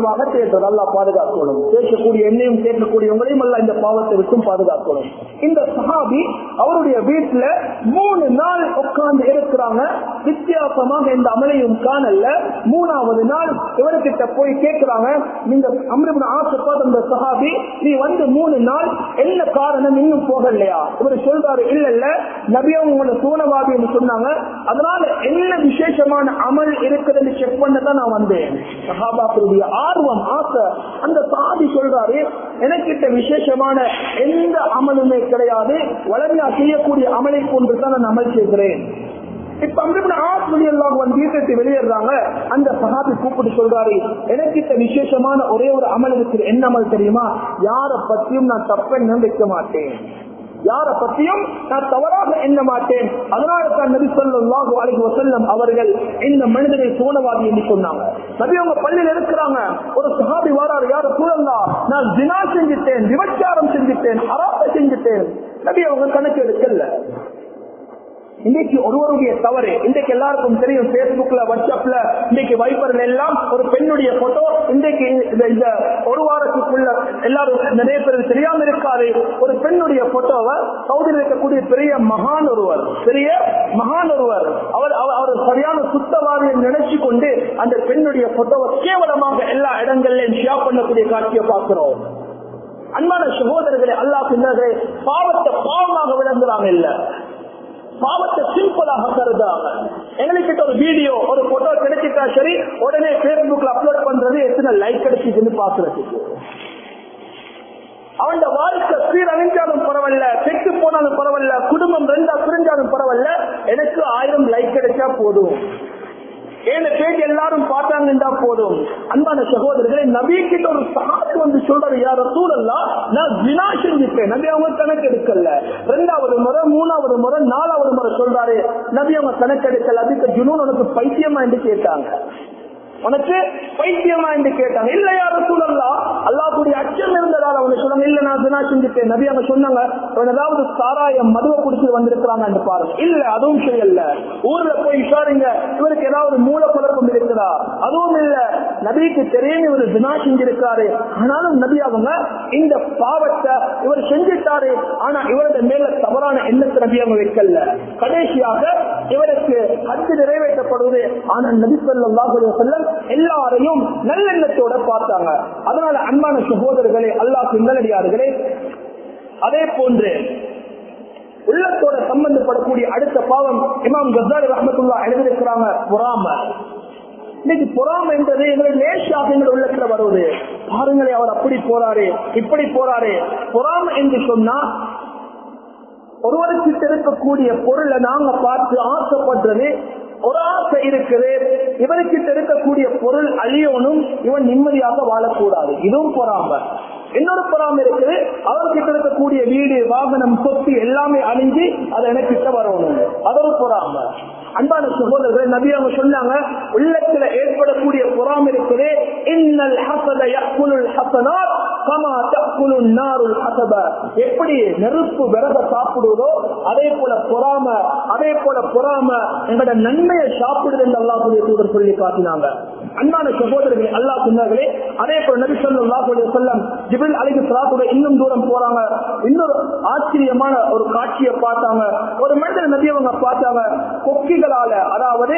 மூலமாக தேடுறது அல்லா பாதுகாக்கணும் பேசக்கூடிய என்னையும் கேட்கக்கூடியவங்களையும் அல்ல இந்த பாவத்தை விட்டும் பாதுகாக்கணும் இந்த சஹாபி அவருடைய வீட்டுல மூணு நாள் உட்கார்ந்து இருக்கிறாங்க வித்தியாசமாக இந்த அமலையும் காணல மூணாவது நாள் இவர்கிட்ட போய் கேட்கிறாங்க நீங்க அமிர்த ஆசைப்பாடு அந்த சஹாபி நீ வந்து மூணு நாள் என்ன காரணம் இன்னும் போகலையா இவர் சொல்றாரு இல்ல இல்ல நபியும் உங்களை சூனவாதின்னு சொன்னாங்க அதனால என்ன விசேஷமான அமல் இருக்குதுன்னு செக் பண்ண தான் நான் வந்தேன் சஹாபாக்களுடைய ஆர்வம் ஆசை அந்த சாதி சொல்றாரு எனக்கிட்ட விசேஷமான எந்த அமலுமே கிடையாது வளர்ந்து செய்யக்கூடிய அமலை போன்று தான் நான் அமல் செய்கிறேன் இப்ப அங்கிருந்து ஆத்மணி எல்லாம் வந்து வீட்டை வெளியேறாங்க அந்த சகாபி கூப்பிட்டு சொல்றாரு எனக்கிட்ட விசேஷமான ஒரே ஒரு அமல் இருக்கு என்ன அமல் தெரியுமா யார பத்தியும் நான் தப்பெண்ண வைக்க மாட்டேன் யார பத்தியும் நான் தவறாக எண்ண மாட்டேன் அதனால தான் நபி சொல்லாஹு அலைஹி வஸல்லம் அவர்கள் இந்த மனிதனை சோனவாதி என்று சொன்னாங்க நபி அவங்க பள்ளியில் இருக்கிறாங்க ஒரு சஹாபி வாராரு யார சூழல்லா நான் தினா செஞ்சுட்டேன் விபச்சாரம் செஞ்சுட்டேன் அராப்ப செஞ்சுட்டேன் நபி அவங்க கணக்கு எடுக்கல இன்னைக்கு ஒருவருடைய தவறு இன்றைக்கு எல்லாருக்கும் தெரியும் பேஸ்புக்ல வாட்ஸ்அப்ல இன்னைக்கு வைபர்ல எல்லாம் ஒரு பெண்ணுடைய போட்டோ இன்றைக்கு இந்த- இந்த ஒரு வாரத்துக்குள்ள எல்லாரும் நிறைய பேருக்கு தெரியாம இருக்காரு ஒரு பெண்ணுடைய போட்டோவை சவுதியில் இருக்கக்கூடிய பெரிய மகான் ஒருவர் பெரிய மகான் ஒருவர் அவர் அவர் அவர் சரியான சுத்தவாதியை நினைச்சு கொண்டு அந்த பெண்ணுடைய போட்டோவை கேவலமாக எல்லா இடங்கள்லயும் ஷேர் பண்ணக்கூடிய காட்சியை பார்க்கிறோம் அன்பான சகோதரர்களே அல்லாஹ் பின்னர்களே பாவத்தை பாவமாக விளங்குறாங்க இல்ல பாவத்தை சிம்பிளாக கருதுறாங்க எங்களுக்கு ஒரு வீடியோ ஒரு போட்டோ கிடைச்சிட்டா சரி உடனே பேஸ்புக்ல அப்லோட் பண்றது எத்தனை லைக் கிடைச்சிதுன்னு பாக்குறதுக்கு அவன் வாழ்க்கை சீரழிஞ்சாலும் பரவாயில்ல செத்து போனாலும் பரவாயில்ல குடும்பம் ரெண்டா பிரிஞ்சாலும் பரவாயில்ல எனக்கு ஆயிரம் லைக் கிடைச்சா போதும் ஏழு பேஜ் எல்லாரும் பார்த்தாங்கன்னா போதும் அன்பான சகோதரர்களே நபிக்கிட்ட ஒரு சாத்து வந்து சொல்றாரு யார சூழல்லா நான் வினா செஞ்சுட்டேன் நபி அவங்க கணக்கு எடுக்கல ரெண்டாவது முறை மூணாவது முறை நாலாவது முறை சொல்றாரு நபி அவங்க கணக்கு எடுக்கல அதுக்கு ஜுனூன் உனக்கு பைத்தியமா என்று கேட்டாங்க உனக்கு பைத்தியமா என்று கேட்டாங்க இல்ல யார சூழல்லா அல்லாஹ்வுடைய அச்சம் இருந்ததால் அவங்க சொன்னாங்க இல்ல நான் தினா செஞ்சுட்டேன் நபி அவங்க சொன்னாங்க அவன் ஏதாவது சாராயம் மதுவை குடிச்சு வந்திருக்கிறாங்க என்று பாருங்க இல்ல அதுவும் செய்யல ஊர்ல போய் விசாரிங்க இவருக்கு ஏதாவது மூல குழப்பம் இருக்குதா அதுவும் இல்ல நபிக்கு தெரியும் இவர் தினா செஞ்சிருக்காரு ஆனாலும் நபி அவங்க இந்த பாவத்தை இவர் செஞ்சிட்டாரு ஆனா இவரது மேல தவறான எண்ணத்தை நபி அவங்க வைக்கல கடைசியாக இவருக்கு ஹஜ் நிறைவேற்றப்படுவது ஆனா நபி ஸல்லல்லாஹு அலைஹி வஸல்லம் எல்லாரையும் நல்லெண்ணத்தோட பார்த்தாங்க அதனால அன்பான சகோதரர்களே அல்லாஹ் நல்லடியார்களே அதே போன்று உள்ளத்தோட சம்பந்தப்படக்கூடிய அடுத்த பாவம் இமாம் கசாரி ரஹமத்துல்லா எழுதியிருக்கிறாங்க பொறாம இன்னைக்கு பொறாம என்பது எங்களை லேசாக எங்கள் உள்ளத்துல வருவது பாருங்களே அவர் அப்படி போறாரு இப்படி போறாரு பொறாம என்று சொன்னா ஒருவருக்கு இருக்கக்கூடிய பொருளை நாங்க பார்த்து ஆசைப்படுறது ஒரு ஆசை இருக்குது இவருக்கு இருக்கக்கூடிய பொருள் அழியணும் இவன் நிம்மதியாக வாழக்கூடாது இதுவும் பொறாம இன்னொரு பொறாம இருக்குது அவர்கிட்ட இருக்கக்கூடிய வீடு வாகனம் சொத்து எல்லாமே அழிஞ்சு அது எனக்கு கிட்ட வரணும் அது ஒரு பொறாம அன்பான சகோதரர்கள் நபி அவங்க சொன்னாங்க உள்ளத்துல ஏற்படக்கூடிய பொறாம இருக்குது இன்னல் ஹசத யக்குலுல் ஹசனாத் கமா தக்குலுன் நாருல் ஹசப எப்படி நெருப்பு விறக சாப்பிடுவதோ அதே போல பொறாம அதே போல பொறாம எங்களோட நன்மையை சாப்பிடுது என்று அல்லாஹுடைய தூதர் சொல்லி காட்டினாங்க அன்பான சகோதரர்களே அல்லாஹ் சொன்னார்களே அதே போல நபி சொல்லாஹுடைய சொல்லம் ஜிபில் அலிகு சலாத்துடைய இன்னும் தூரம் போறாங்க இன்னொரு ஆச்சரியமான ஒரு காட்சியை பார்த்தாங்க ஒரு மனிதர் நபி அவங்க பார்த்தாங்க கொக்கிகளால அதாவது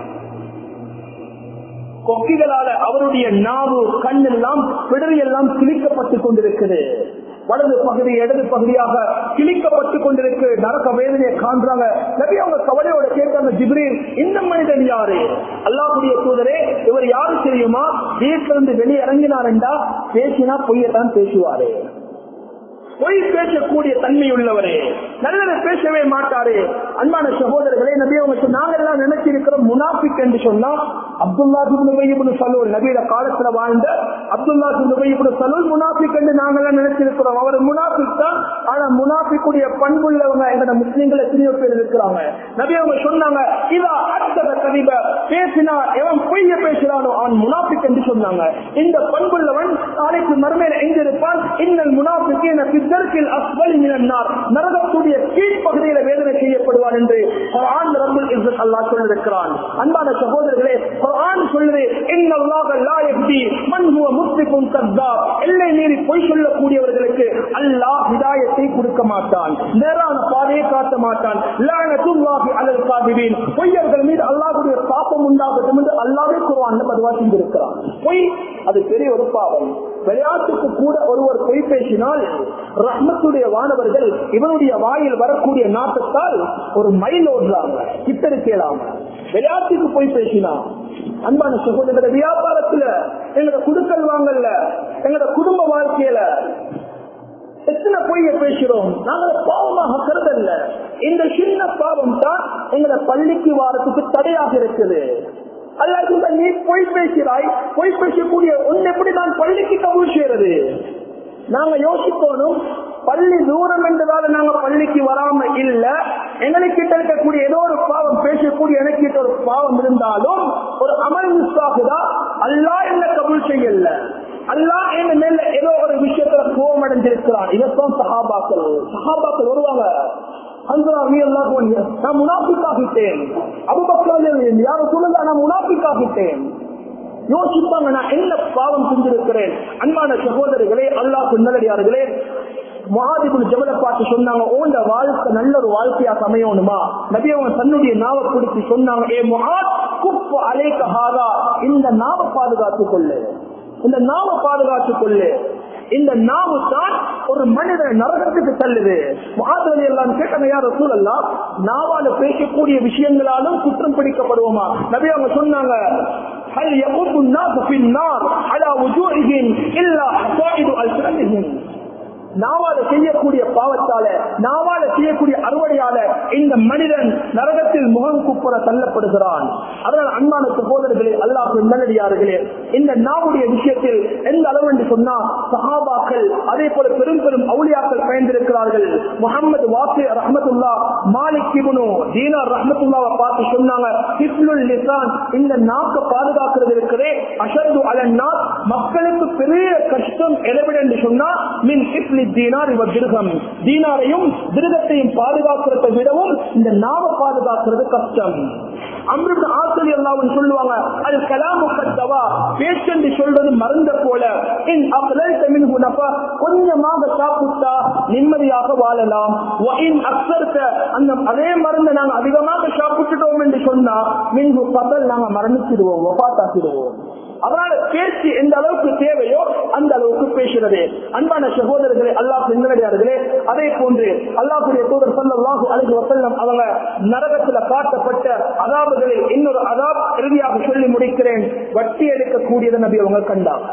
கொக்கிகளால அவருடைய நாவு கண் எல்லாம் பிடரி எல்லாம் கிழிக்கப்பட்டு கொண்டிருக்குது வலது பகுதி இடது பகுதியாக கிழிக்கப்பட்டு கொண்டிருக்கு நரக வேதனையை காண்றாங்க நிறைய அவங்க கவலையோட கேட்டாங்க ஜிப்ரீல் இந்த மனிதன் யாரு அல்லாஹுடைய தூதரே இவர் யாரு தெரியுமா வீட்டில இருந்து வெளியே இறங்கினாருண்டா பேசினா பொய்யத்தான் பேசுவாரு பொய் பேசக்கூடிய தன்மை உள்ளவரே நல்லதை பேசவே மாட்டாரு அன்பான சகோதரர்களே நபி அவங்க நாங்க எல்லாம் நினைச்சிருக்கிறோம் முனாபிக் என்று சொன்னா அப்துல்லா துபைபுன் சலூல் நபியோட காலத்துல வாழ்ந்த அப்துல்லா துபைபுன் சலூல் முனாபிக் என்று நாங்க எல்லாம் நினைச்சிருக்கிறோம் அவர் முனாபிக் தான் ஆனா முனாபிக்குடைய பண்புள்ளவங்க எங்க முஸ்லீம்கள் எத்தனையோ பேர் இருக்கிறாங்க நபி அவங்க சொன்னாங்க இதா அத்தத கதிப பேசினா எவன் பொய்ய பேசுறானோ அவன் முனாபிக் என்று சொன்னாங்க இந்த பண்புள்ளவன் நாளைக்கு மறுமையில எங்க இருப்பான் இன்னல் முனாபிக்கு எனக்கு இதற்கில் அஸ்வலி மினன்னார் நரகத்துடைய கீழ்ப்பகுதியில வேதனை செய்யப்படுவான் என்று குர்ஆன் ரப்புல் இஸ்ஸத் அல்லாஹ் சொல்லியிருக்கிறான் அன்பான சகோதரர்களே குர்ஆன் சொல்லுது இன்னல்லாஹ லா யஹ்தி யஹ்தி மன் ஹுவ முஸ்ரிஃபுன் கஸ்ஸாப் எல்லை மீறி பொய் சொல்லக்கூடியவர்களுக்கு அல்லாஹ் ஹிதாயத்தை கொடுக்க மாட்டான் நேரான பாதையை காட்ட மாட்டான் லானத்துல்லாஹி அலல் காதிபீன் பொய்யர்கள் மீது அல்லாஹ்வுடைய பாப்பம் உண்டாகட்டும் என்று அல்லாஹ்வே குர்ஆன்ல பதுவா செஞ்சிருக்கிறான் பொய் அது பெரிய ஒரு பாவம் விளையாட்டுக்கு கூட ஒருவர் பொய் பேசினால் ரஹ்மத்துடைய வானவர்கள் இவனுடைய வாயில் வரக்கூடிய நாட்டத்தால் ஒரு மைல் ஓடுறாங்க கிட்ட கேளாம விளையாட்டுக்கு போய் பேசினா அன்பான சகோதர வியாபாரத்துல எங்களோட குடுக்கல் வாங்கல்ல எங்களோட குடும்ப வாழ்க்கையில எத்தனை பொய்ய பேசுறோம் நாங்கள் பாவமாக கருதல்ல இந்த சின்ன பாவம் தான் எங்களோட பள்ளிக்கு வாரத்துக்கு தடையாக இருக்குது அல்லது நீ பொய் பேசுகிறாய் பொய் பேசக்கூடிய ஒன்று எப்படி நான் பள்ளிக்கு கபூல் செய்யறது நாங்க யோசிக்கணும் பள்ளி தூரம் என்றதால நாங்க பள்ளிக்கு வராம இல்ல எங்களுக்கு இருக்கக்கூடிய ஏதோ ஒரு பாவம் பேசக்கூடிய எனக்கு ஒரு பாவம் இருந்தாலும் ஒரு அமல் மிஸ் ஆகுதா அல்லா என்ன கபூல் செய்யல அல்லா என்ன மேல ஏதோ ஒரு விஷயத்துல கோபம் அடைஞ்சிருக்கிறான் இதைத்தான் சஹாபாக்கள் சஹாபாக்கள் வருவாங்க நான் முனாபிக்காகிட்டேன் அபுபக்கள் யாரும் சொல்லுங்க நான் முனாபிக்காகிட்டேன் யோசிப்பாங்க நான் என்ன பாவம் செஞ்சிருக்கிறேன் அன்பான சகோதரிகளே அல்லாஹ் நல்லடியார்களே மகாதிபுல் ஜபலை பார்த்து சொன்னாங்க ஓண்ட வாழ்க்கை நல்ல ஒரு வாழ்க்கையா அமையணுமா நபி அவங்க தன்னுடைய நாவை பிடிச்சி சொன்னாங்க ஏ மகாத் குப்பு அலேகஹாதா இந்த நாவை பாதுகாத்துக் கொள்ளு இந்த நாவை பாதுகாத்துக் கொள்ளு இந்த நாவு தான் ஒரு மனிதனை நரகத்துக்கு தள்ளுது மாதிரி எல்லாம் கேட்டாங்க யார் சூழல்லாம் நாவால பேசக்கூடிய விஷயங்களாலும் குற்றம் பிடிக்கப்படுவோமா நபி அவங்க சொன்னாங்க هل يقض الناس في النار على وجوههم إلا حصائد ألسنتهم நாவால செய்யக்கூடிய பாவத்தால நாவால செய்யக்கூடிய அறுவடையால இந்த மனிதன் நரகத்தில் முகம் குப்புற தள்ளப்படுகிறான் அதனால் அன்பான சகோதரர்களே அல்லாஹ் நல்லடியார்களே இந்த நாவுடைய விஷயத்தில் எந்த அளவு என்று சொன்னா சஹாபாக்கள் அதே போல பெரும் பெரும் அவுளியாக்கள் பயந்திருக்கிறார்கள் முகமது வாசி ரஹமத்துல்லா மாலிக் இபுனு தீனார் ரஹமத்துல்லாவை பார்த்து சொன்னாங்க ஹிப்லுல் லிசான் இந்த நாக்க பாதுகாக்கிறது இருக்கிறே அஷத்து அலன்னா மக்களுக்கு பெரிய கஷ்டம் எதவிட என்று சொன்னா மின் ஹிப்லி தீனார் இவர் திருகம் தீனாரையும் திருகத்தையும் பாதுகாக்கிறத விடவும் இந்த நாவ பாதுகாக்கிறது கஷ்டம் அமிர்த ஆசிரியர் எல்லாம் சொல்லுவாங்க அது கலாமு கத்தவா பேச்சென்று சொல்றது மருந்த போல இன் கொஞ்சமாக சாப்பிட்டா நிம்மதியாக வாழலாம் அந்த அதே மருந்தை நாங்க அதிகமாக சாப்பிட்டுட்டோம் என்று சொன்னா மின்கு பகல் நாங்க மரணிச்சிடுவோம் ஒப்பாத்தாக்கிடுவோம் அதனால பேச்சு எந்த அளவுக்கு தேவையோ அந்த அளவுக்கு பேசுறது அன்பான சகோதரர்களே அல்லாஹ் பின்னடையார்களே அதே போன்று அல்லாஹுடைய தூதர் சொல்லல்லாஹு அழகு வசல்லம் அவங்க நரகத்துல காட்டப்பட்ட அதாபுகளில் இன்னொரு அதாப் இறுதியாக சொல்லி முடிக்கிறேன் வட்டி எடுக்கக்கூடியதை நபி அவங்க கண்டாங்க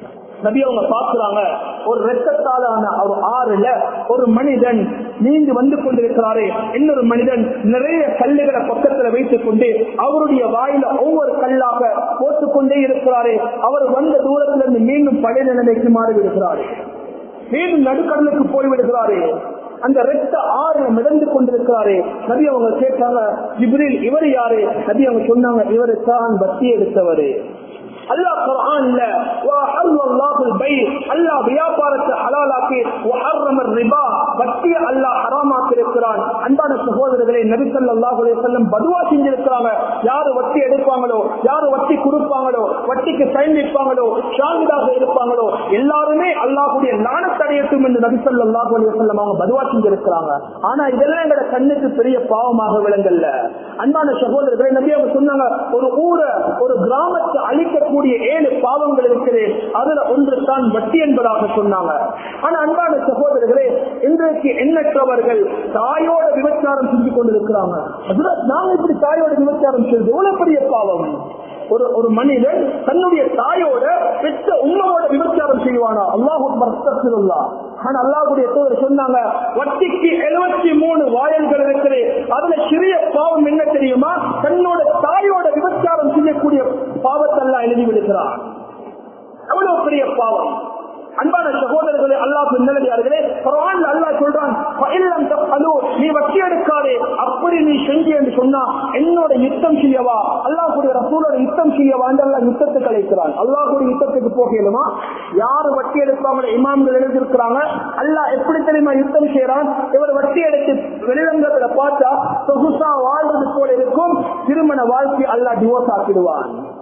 நபி அவங்க பாக்குறாங்க ஒரு ரத்தத்தாலான ஒரு ஆறுல ஒரு மனிதன் நீண்டு வந்து கொண்டிருக்கிறாரே இன்னொரு மனிதன் நிறைய கல்லுகளை பக்கத்துல வைத்துக் கொண்டு அவருடைய வாயில ஒவ்வொரு கல்லாக போட்டுக்கொண்டே இருக்கிறாரே அவர் வந்த தூரத்திலிருந்து மீண்டும் பழைய நிலைமைக்கு மாறிவிடுகிறாரே மீண்டும் நடுக்கடலுக்கு போய்விடுகிறாரே அந்த ரத்த ஆறு மிதந்து கொண்டிருக்கிறாரே நபி அவங்க கேட்டாங்க ஜிப்ரில் இவர் யாரு நபி அவங்க சொன்னாங்க இவரு தான் பத்தி எடுத்தவரு அல்லாஹ் குர்ஆன்ல வஹல்ல அல்லாஹுல் பை அல்லாஹ் வியாபாரத்தை ஹலாலாக்கி வஹர்ரம ரிபா வட்டி அல்லாஹ் ஹராமாக்கி இருக்கிறான் அன்பான சகோதரர்களே நபி ஸல்லல்லாஹு அலைஹி வஸல்லம் பதுவா செஞ்சிருக்கிறாங்க யாரு வட்டி எடுப்பாங்களோ யாரு வட்டி கொடுப்பாங்களோ வட்டிக்கு சைன் வைப்பாங்களோ ஷாஹிதாக இருப்பாங்களோ எல்லாருமே அல்லாஹ்வுடைய லானத்தடையட்டும் என்று நபி ஸல்லல்லாஹு அலைஹி வஸல்லம் அவங்க பதுவா செஞ்சிருக்கிறாங்க ஆனா இதெல்லாம் எங்கட கண்ணுக்கு பெரிய பாவமாக விளங்கல்ல அன்பான சகோதரர்களே நபி அவங்க சொன்னாங்க ஒரு ஊரை ஒரு கிராமத்தை அழிக்கக்கூடிய ஏழு பாவங்கள் இருக்குது அதுல ஒன்று தான் வட்டி என்பதாக சொன்னாங்க ஆனா அன்பான சகோதரர்களே இன்றைக்கு எண்ணற்றவர்கள் தாயோட விபச்சாரம் செஞ்சு கொண்டிருக்கிறாங்க அதுல நாங்க இப்படி தாயோட விபச்சாரம் செய்வது எவ்வளவு பெரிய பாவம் ஒரு ஒரு மனிதன் தன்னுடைய தாயோட பெற்ற உண்மையோட விபச்சாரம் செய்வானா அல்லாஹு ஆனா அல்லாஹுடைய தூதர் சொன்னாங்க வட்டிக்கு எழுபத்தி மூணு வாயல்கள் இருக்குது அதுல சிறிய பாவம் என்ன தெரியுமா தன்னோட தாயோட விபச்சாரம் செய்யக்கூடிய பாவத்தெல்லாம் எழுதி விடுகிறார் எவ்வளவு பெரிய பாவம் அன்பான சகோதரர்களே அல்லாஹ் நல்லடியார்களே குர்ஆன்ல அல்லாஹ் சொல்றான் ஃபஇல்லம் தஃஅலு நீ வட்டி எடுக்காதே அப்படி நீ செஞ்சு என்று சொன்னா என்னோட யுத்தம் செய்யவா அல்லாஹ்வுடைய ரசூலோட யுத்தம் செய்யவா என்று அல்லாஹ் யுத்தத்துக்கு அழைக்கிறான் அல்லாஹ்வுடைய யுத்தத்துக்கு போகலுமா யாரு வட்டி எடுப்பாங்களோ இமாம்கள் எழுதியிருக்கிறாங்க அல்லாஹ் எப்படி தெரியுமா யுத்தம் செய்யறான் இவர் வட்டி எடுத்து வெளிரங்கத்துல பார்த்தா சொகுசா வாழ்வது போல இருக்கும் திருமண வாழ்க்கை அல்லாஹ் டிவோர்ஸ் ஆக்கிடுவான்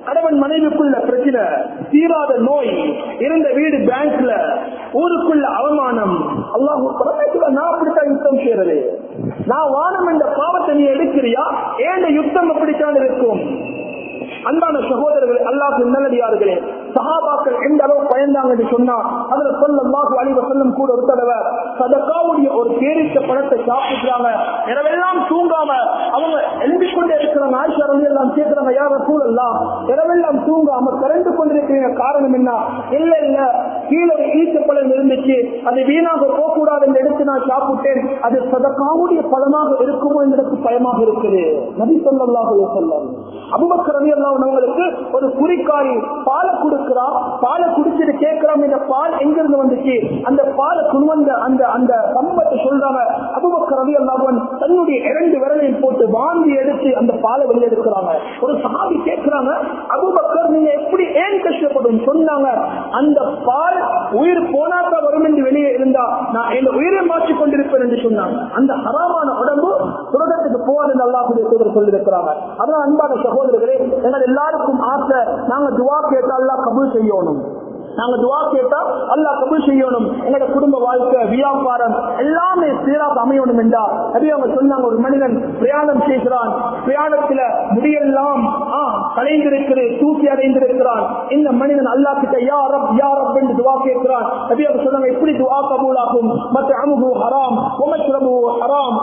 கணவன் மனைவிக்குள்ள பிரச்சனை தீராத நோய் இருந்த வீடு பேங்க்ல ஊருக்குள்ள அவமானம் அல்லாஹ் நான் அப்படித்தான் யுத்தம் செய்யறது நான் வானம் என்ற பாவத்தை நீ எடுக்கிறியா ஏன் யுத்தம் அப்படித்தான் இருக்கும் அன்பான சகோதரர்களே அல்லாஹ் நல்லடியார்களே சஹாபாக்கள் எந்த அளவு பயந்தாங்க என்று சொன்னா அதுல சொல்லமாக அழிவ சொல்லும் கூட ஒரு தடவை சதக்காவுடைய ஒரு பேரித்த பணத்தை சாப்பிடுறாங்க இரவெல்லாம் தூங்காம அவங்க எழுப்பிக் கொண்டே இருக்கிறாங்க ஆயிஷா ரவி எல்லாம் கேட்கிறாங்க யார சூழல்லாம் இரவெல்லாம் தூங்காம கரண்டு கொண்டிருக்கிறீங்க காரணம் என்ன இல்ல இல்ல கீழே ஒரு ஈச்ச பழம் இருந்துச்சு அது வீணாக போகக்கூடாது என்று எடுத்து நான் சாப்பிட்டேன் அது சதக்காவுடைய பழமாக இருக்குமோ என்பதற்கு பயமாக இருக்குது நபி சொல்லல்லாஹு சொல்லம் அபுபக்கர் ரவி எல்லாம் அவங்களுக்கு ஒரு குறிக்காரி பாலை கொடுக்கிறா பாலை குடிச்சிட்டு கேட்கிறோம் இந்த பால் எங்கிருந்து வந்துச்சு அந்த பாலை குணுவந்த அந்த அந்த சம்பத்தை சொல்றாங்க அபுபக்கர் ரவி அல்லாஹன் தன்னுடைய இரண்டு விரலையும் போட்டு வாந்தி எடுத்து அந்த பாலை வெளியெடுக்கிறாங்க ஒரு சாதி கேட்கிறாங்க அபுபக்கர் நீங்க எப்படி ஏன் கஷ்டப்படும் சொன்னாங்க அந்த பால் உயிர் போனாக்க வரும் என்று வெளியே இருந்தா நான் என் உயிரை மாற்றிக் கொண்டிருப்பேன் என்று சொன்னாங்க அந்த ஹராமான உடம்பு சுரகத்துக்கு போவாது என்று அல்லாஹுடைய தூதர் சொல்லியிருக்கிறாங்க அதான் அன்பான சகோதரர்களே எங்கள் எல்லாருக்கும் ஆசை நாங்க துவா கேட்டா அல்லா கபூல் செய்யணும் நாங்க துவா கேட்டா அல்லாஹ் கபூல் செய்யணும் எங்களோட குடும்ப வாழ்க்கை வியாபாரம் எல்லாமே சீராக அமையணும் என்றா அதே அவங்க சொன்னாங்க ஒரு மனிதன் பிரயாணம் செய்கிறான் பிரயாணத்துல முடியெல்லாம் கலைந்திருக்கிறது தூக்கி அடைந்திருக்கிறான் இந்த மனிதன் அல்லா கிட்ட யார் யார் என்று துவா கேட்கிறான் அதே அவங்க சொன்னாங்க எப்படி துவா கபூலாகும் மற்ற அமுகு ஹராம் உமச்சுரபு ஹராம்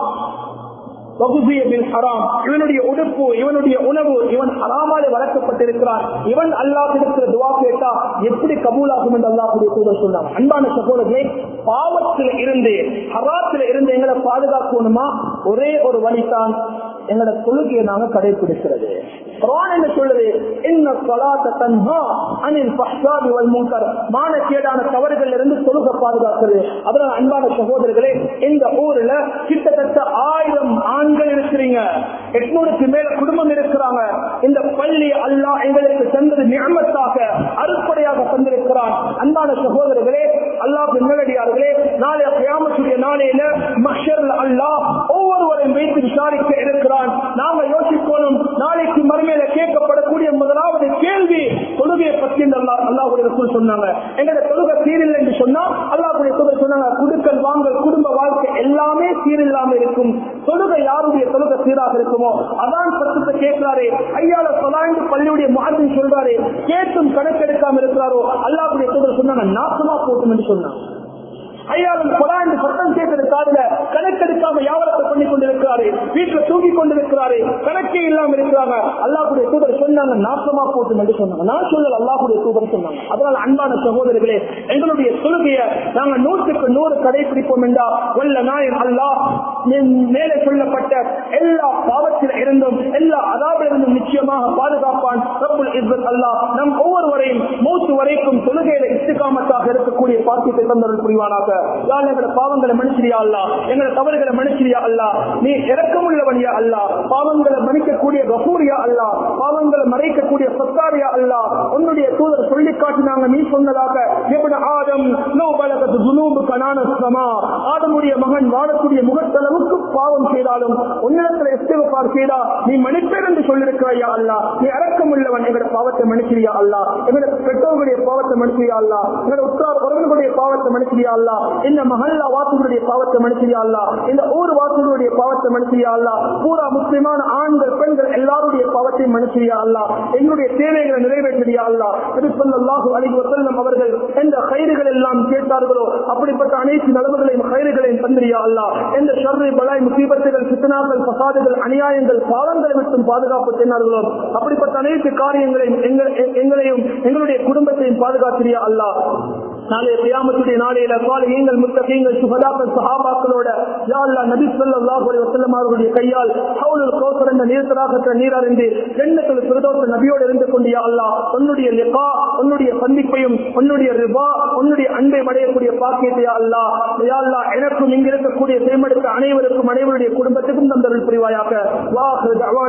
இவனுடைய உடுப்பு இவனுடைய உணவு இவன் ஹராமாலே வளர்க்கப்பட்டிருக்கிறான் இவன் அல்லாஹிடத்துல துவா கேட்டா எப்படி கபூலாகும் என்று அல்லாஹுடைய தூதர் சொன்னாங்க அன்பான சகோதரர்களே பாவத்தில் இருந்து ஹராத்தில் இருந்து எங்களை பாதுகாக்கணுமா ஒரே ஒரு வழிதான் எங்களோட தொழுகையை நாங்க கடைபிடிக்கிறது குரான் என்ன சொல்லுது என்ன சொலாத்த தன்ஹா அனில் பஹ்சாபி வல் முன்கர் மானக்கேடான தவறுகள் இருந்து தொழுக பாதுகாக்கிறது அதனால அன்பான சகோதரர்களே இந்த ஊர்ல கிட்டத்தட்ட ஆயிரம் ஆண்கள் இருக்கிறீங்க எட்நூறுக்கு மேல குடும்பம் இருக்கிறாங்க இந்த பள்ளி அல்லாஹ் எங்களுக்கு தந்தது நியமத்தாக அறுப்படையாக தந்திருக்கிறான் அன்பான சகோதரர்களே அல்லாஹ் நல்லடியார்களே நாளைய கியாமத்துடைய நாளையில மஷர் அல்லாஹ் ஒவ்வொருவரையும் வைத்து விசாரிக்க இருக்கிறான் நாம யோசிக்கணும் நாளைக்கு மறுமையில கேட்கப்படக்கூடிய முதலாவது கேள்வி தொழுகையை பற்றி அல்லாஹ் அல்லாஹுடைய ரசூல் சொன்னாங்க எங்களோட தொழுகை சீரில்லை என்று சொன்னா அல்லாஹுடைய தூதர் சொன்னாங்க குடுக்கல் வாங்கல் குடும்ப வாழ்க்கை எல்லாமே சீரில்லாம இருக்கும் தொழுகை யாருடைய தொழுகை சீராக இருக்குமோ அதான் சத்தத்தை கேட்கிறாரே ஐயால சொலாண்டு பள்ளியுடைய மாதிரி சொல்றாரு கேட்டும் கணக்கெடுக்காம இருக்கிறாரோ அல்லாஹுடைய தூதர் சொன்னாங்க நாசமா போட்டும் என்று சொன்னாங்க ஐயாவும் குரான் சத்தம் கேட்டது காதுல கணக்கெடுக்காம வியாபாரத்தை பண்ணி கொண்டிருக்கிறாரு வீட்டுல தூங்கி கொண்டிருக்கிறாரு கணக்கே இல்லாம இருக்கிறாங்க அல்லாஹுடைய தூதர் சொன்னாங்க நாசமா போட்டு என்று சொன்னாங்க நான் சொல்லல அல்லாஹுடைய தூதர் சொன்னாங்க அதனால அன்பான சகோதரர்களே எங்களுடைய தொழுகைய நாங்க நூற்றுக்கு நூறு கடைபிடிப்போம் என்றா வல்ல நாயன் அல்லாஹ் மேலே சொல்லப்பட்ட எல்லா பாவத்தில் இருந்தும் எல்லா அதாபில் இருந்தும் நிச்சயமாக பாதுகாப்பான் ரப்புல் இஸ்ஸத் அல்லாஹ் நம் ஒவ்வொருவரையும் மூச்சு வரைக்கும் தொழுகையில இஸ்திகாமத்தாக இருக்கக்கூடிய பாக்கியத்தை தந்தவர்கள் புரிவானாக யாழ் எங்களோட பாவங்களை மன்னிச்சிரியா அல்லா எங்களோட தவறுகளை மன்னிச்சிரியா அல்லா நீ இறக்கமுள்ளவனியா அல்லா பாவங்களை மன்னிக்கக்கூடிய கபூரியா அல்லா பாவங்களை மறைக்கக்கூடிய சத்தாரியா அல்லா உன்னுடைய தூதர் சொல்லி காட்டினாங்க நீ சொன்னதாக எப்படி ஆதம் நோ பலகத்து துனூபு கனான சமா ஆதமுடைய மகன் வாழக்கூடிய முகத்தளவுக்கு பாவம் செய்தாலும் உன்னிடத்துல எஸ்தேவப்பார் செய்தா நீ மன்னிப்பேன் என்று சொல்லிருக்கிறாயா அல்லா நீ இறக்கம் உள்ளவன் எங்களோட பாவத்தை மன்னிச்சிரியா அல்லா எங்களோட பெற்றோர்களுடைய பாவத்தை மன்னிச்சிரியா அல்லா எங்களோட உற்றார் உறவினர்களுடைய பாவத்தை மன்னிச்சிரியா அல்லா இந்த மஹல்லா வாசலுடைய பாவத்தை மன்னிச்சிரியா அல்லா இந்த ஊர் வாசலுடைய பாவத்தை மன்னிச்சிரியா அல்லா பூரா முஸ்லிமான ஆண்கள் பெண்கள் எல்லாருடைய பாவத்தை மன்னிச்சிரியா அல்லா எங்களுடைய தேவைகளை நிறைவேற்றியா அல்லா திருப்பல்லாஹு அலி வசல்லம் அவர்கள் எந்த கயிறுகள் எல்லாம் கேட்டார்களோ அப்படிப்பட்ட அனைத்து நலவுகளையும் கயிறுகளையும் தந்திரியா அல்லா எந்த ஷர்ரி பலாய் முசீபத்துகள் சித்தனாக்கள் பசாதுகள் அநியாயங்கள் பாவங்களை விட்டும் பாதுகாப்பு செய்தார்களோ அப்படிப்பட்ட அனைத்து காரியங்களையும் எங்களையும் எங்களுடைய குடும்பத்தையும் பாதுகாத்திரியா அல்லா நாளைய கியாமத்துடைய நாளையில சாலிகங்கள் முத்தகங்கள் சுகதாக்கள் சஹாபாக்களோட யா அல்லா நபி ஸல்லல்லாஹு அலைஹி வஸல்லம் அவர்களுடைய கையால் ஹவுலுல் கௌசர் என்ற நீர்த்தராகற்ற நீரறிந்து ஜன்னத்துல் ஃபிர்தௌஸ் நபியோடு இருந்து கொண்டு யா அல்லாஹ் உன்னுடைய லிகா உன்னுடைய சந்திப்பையும் உன்னுடைய ரிபா உன்னுடைய அன்பை அடையக்கூடிய பாக்கியத்தை யா அல்லாஹ் யா அல்லாஹ் எனக்கும் இங்க இருக்கக்கூடிய தேர்ந்தெடுத்த அனைவருக்கும் அனைவருடைய குடும்பத்துக்கும் தந்தருள் புரிவாயாக வாஹ்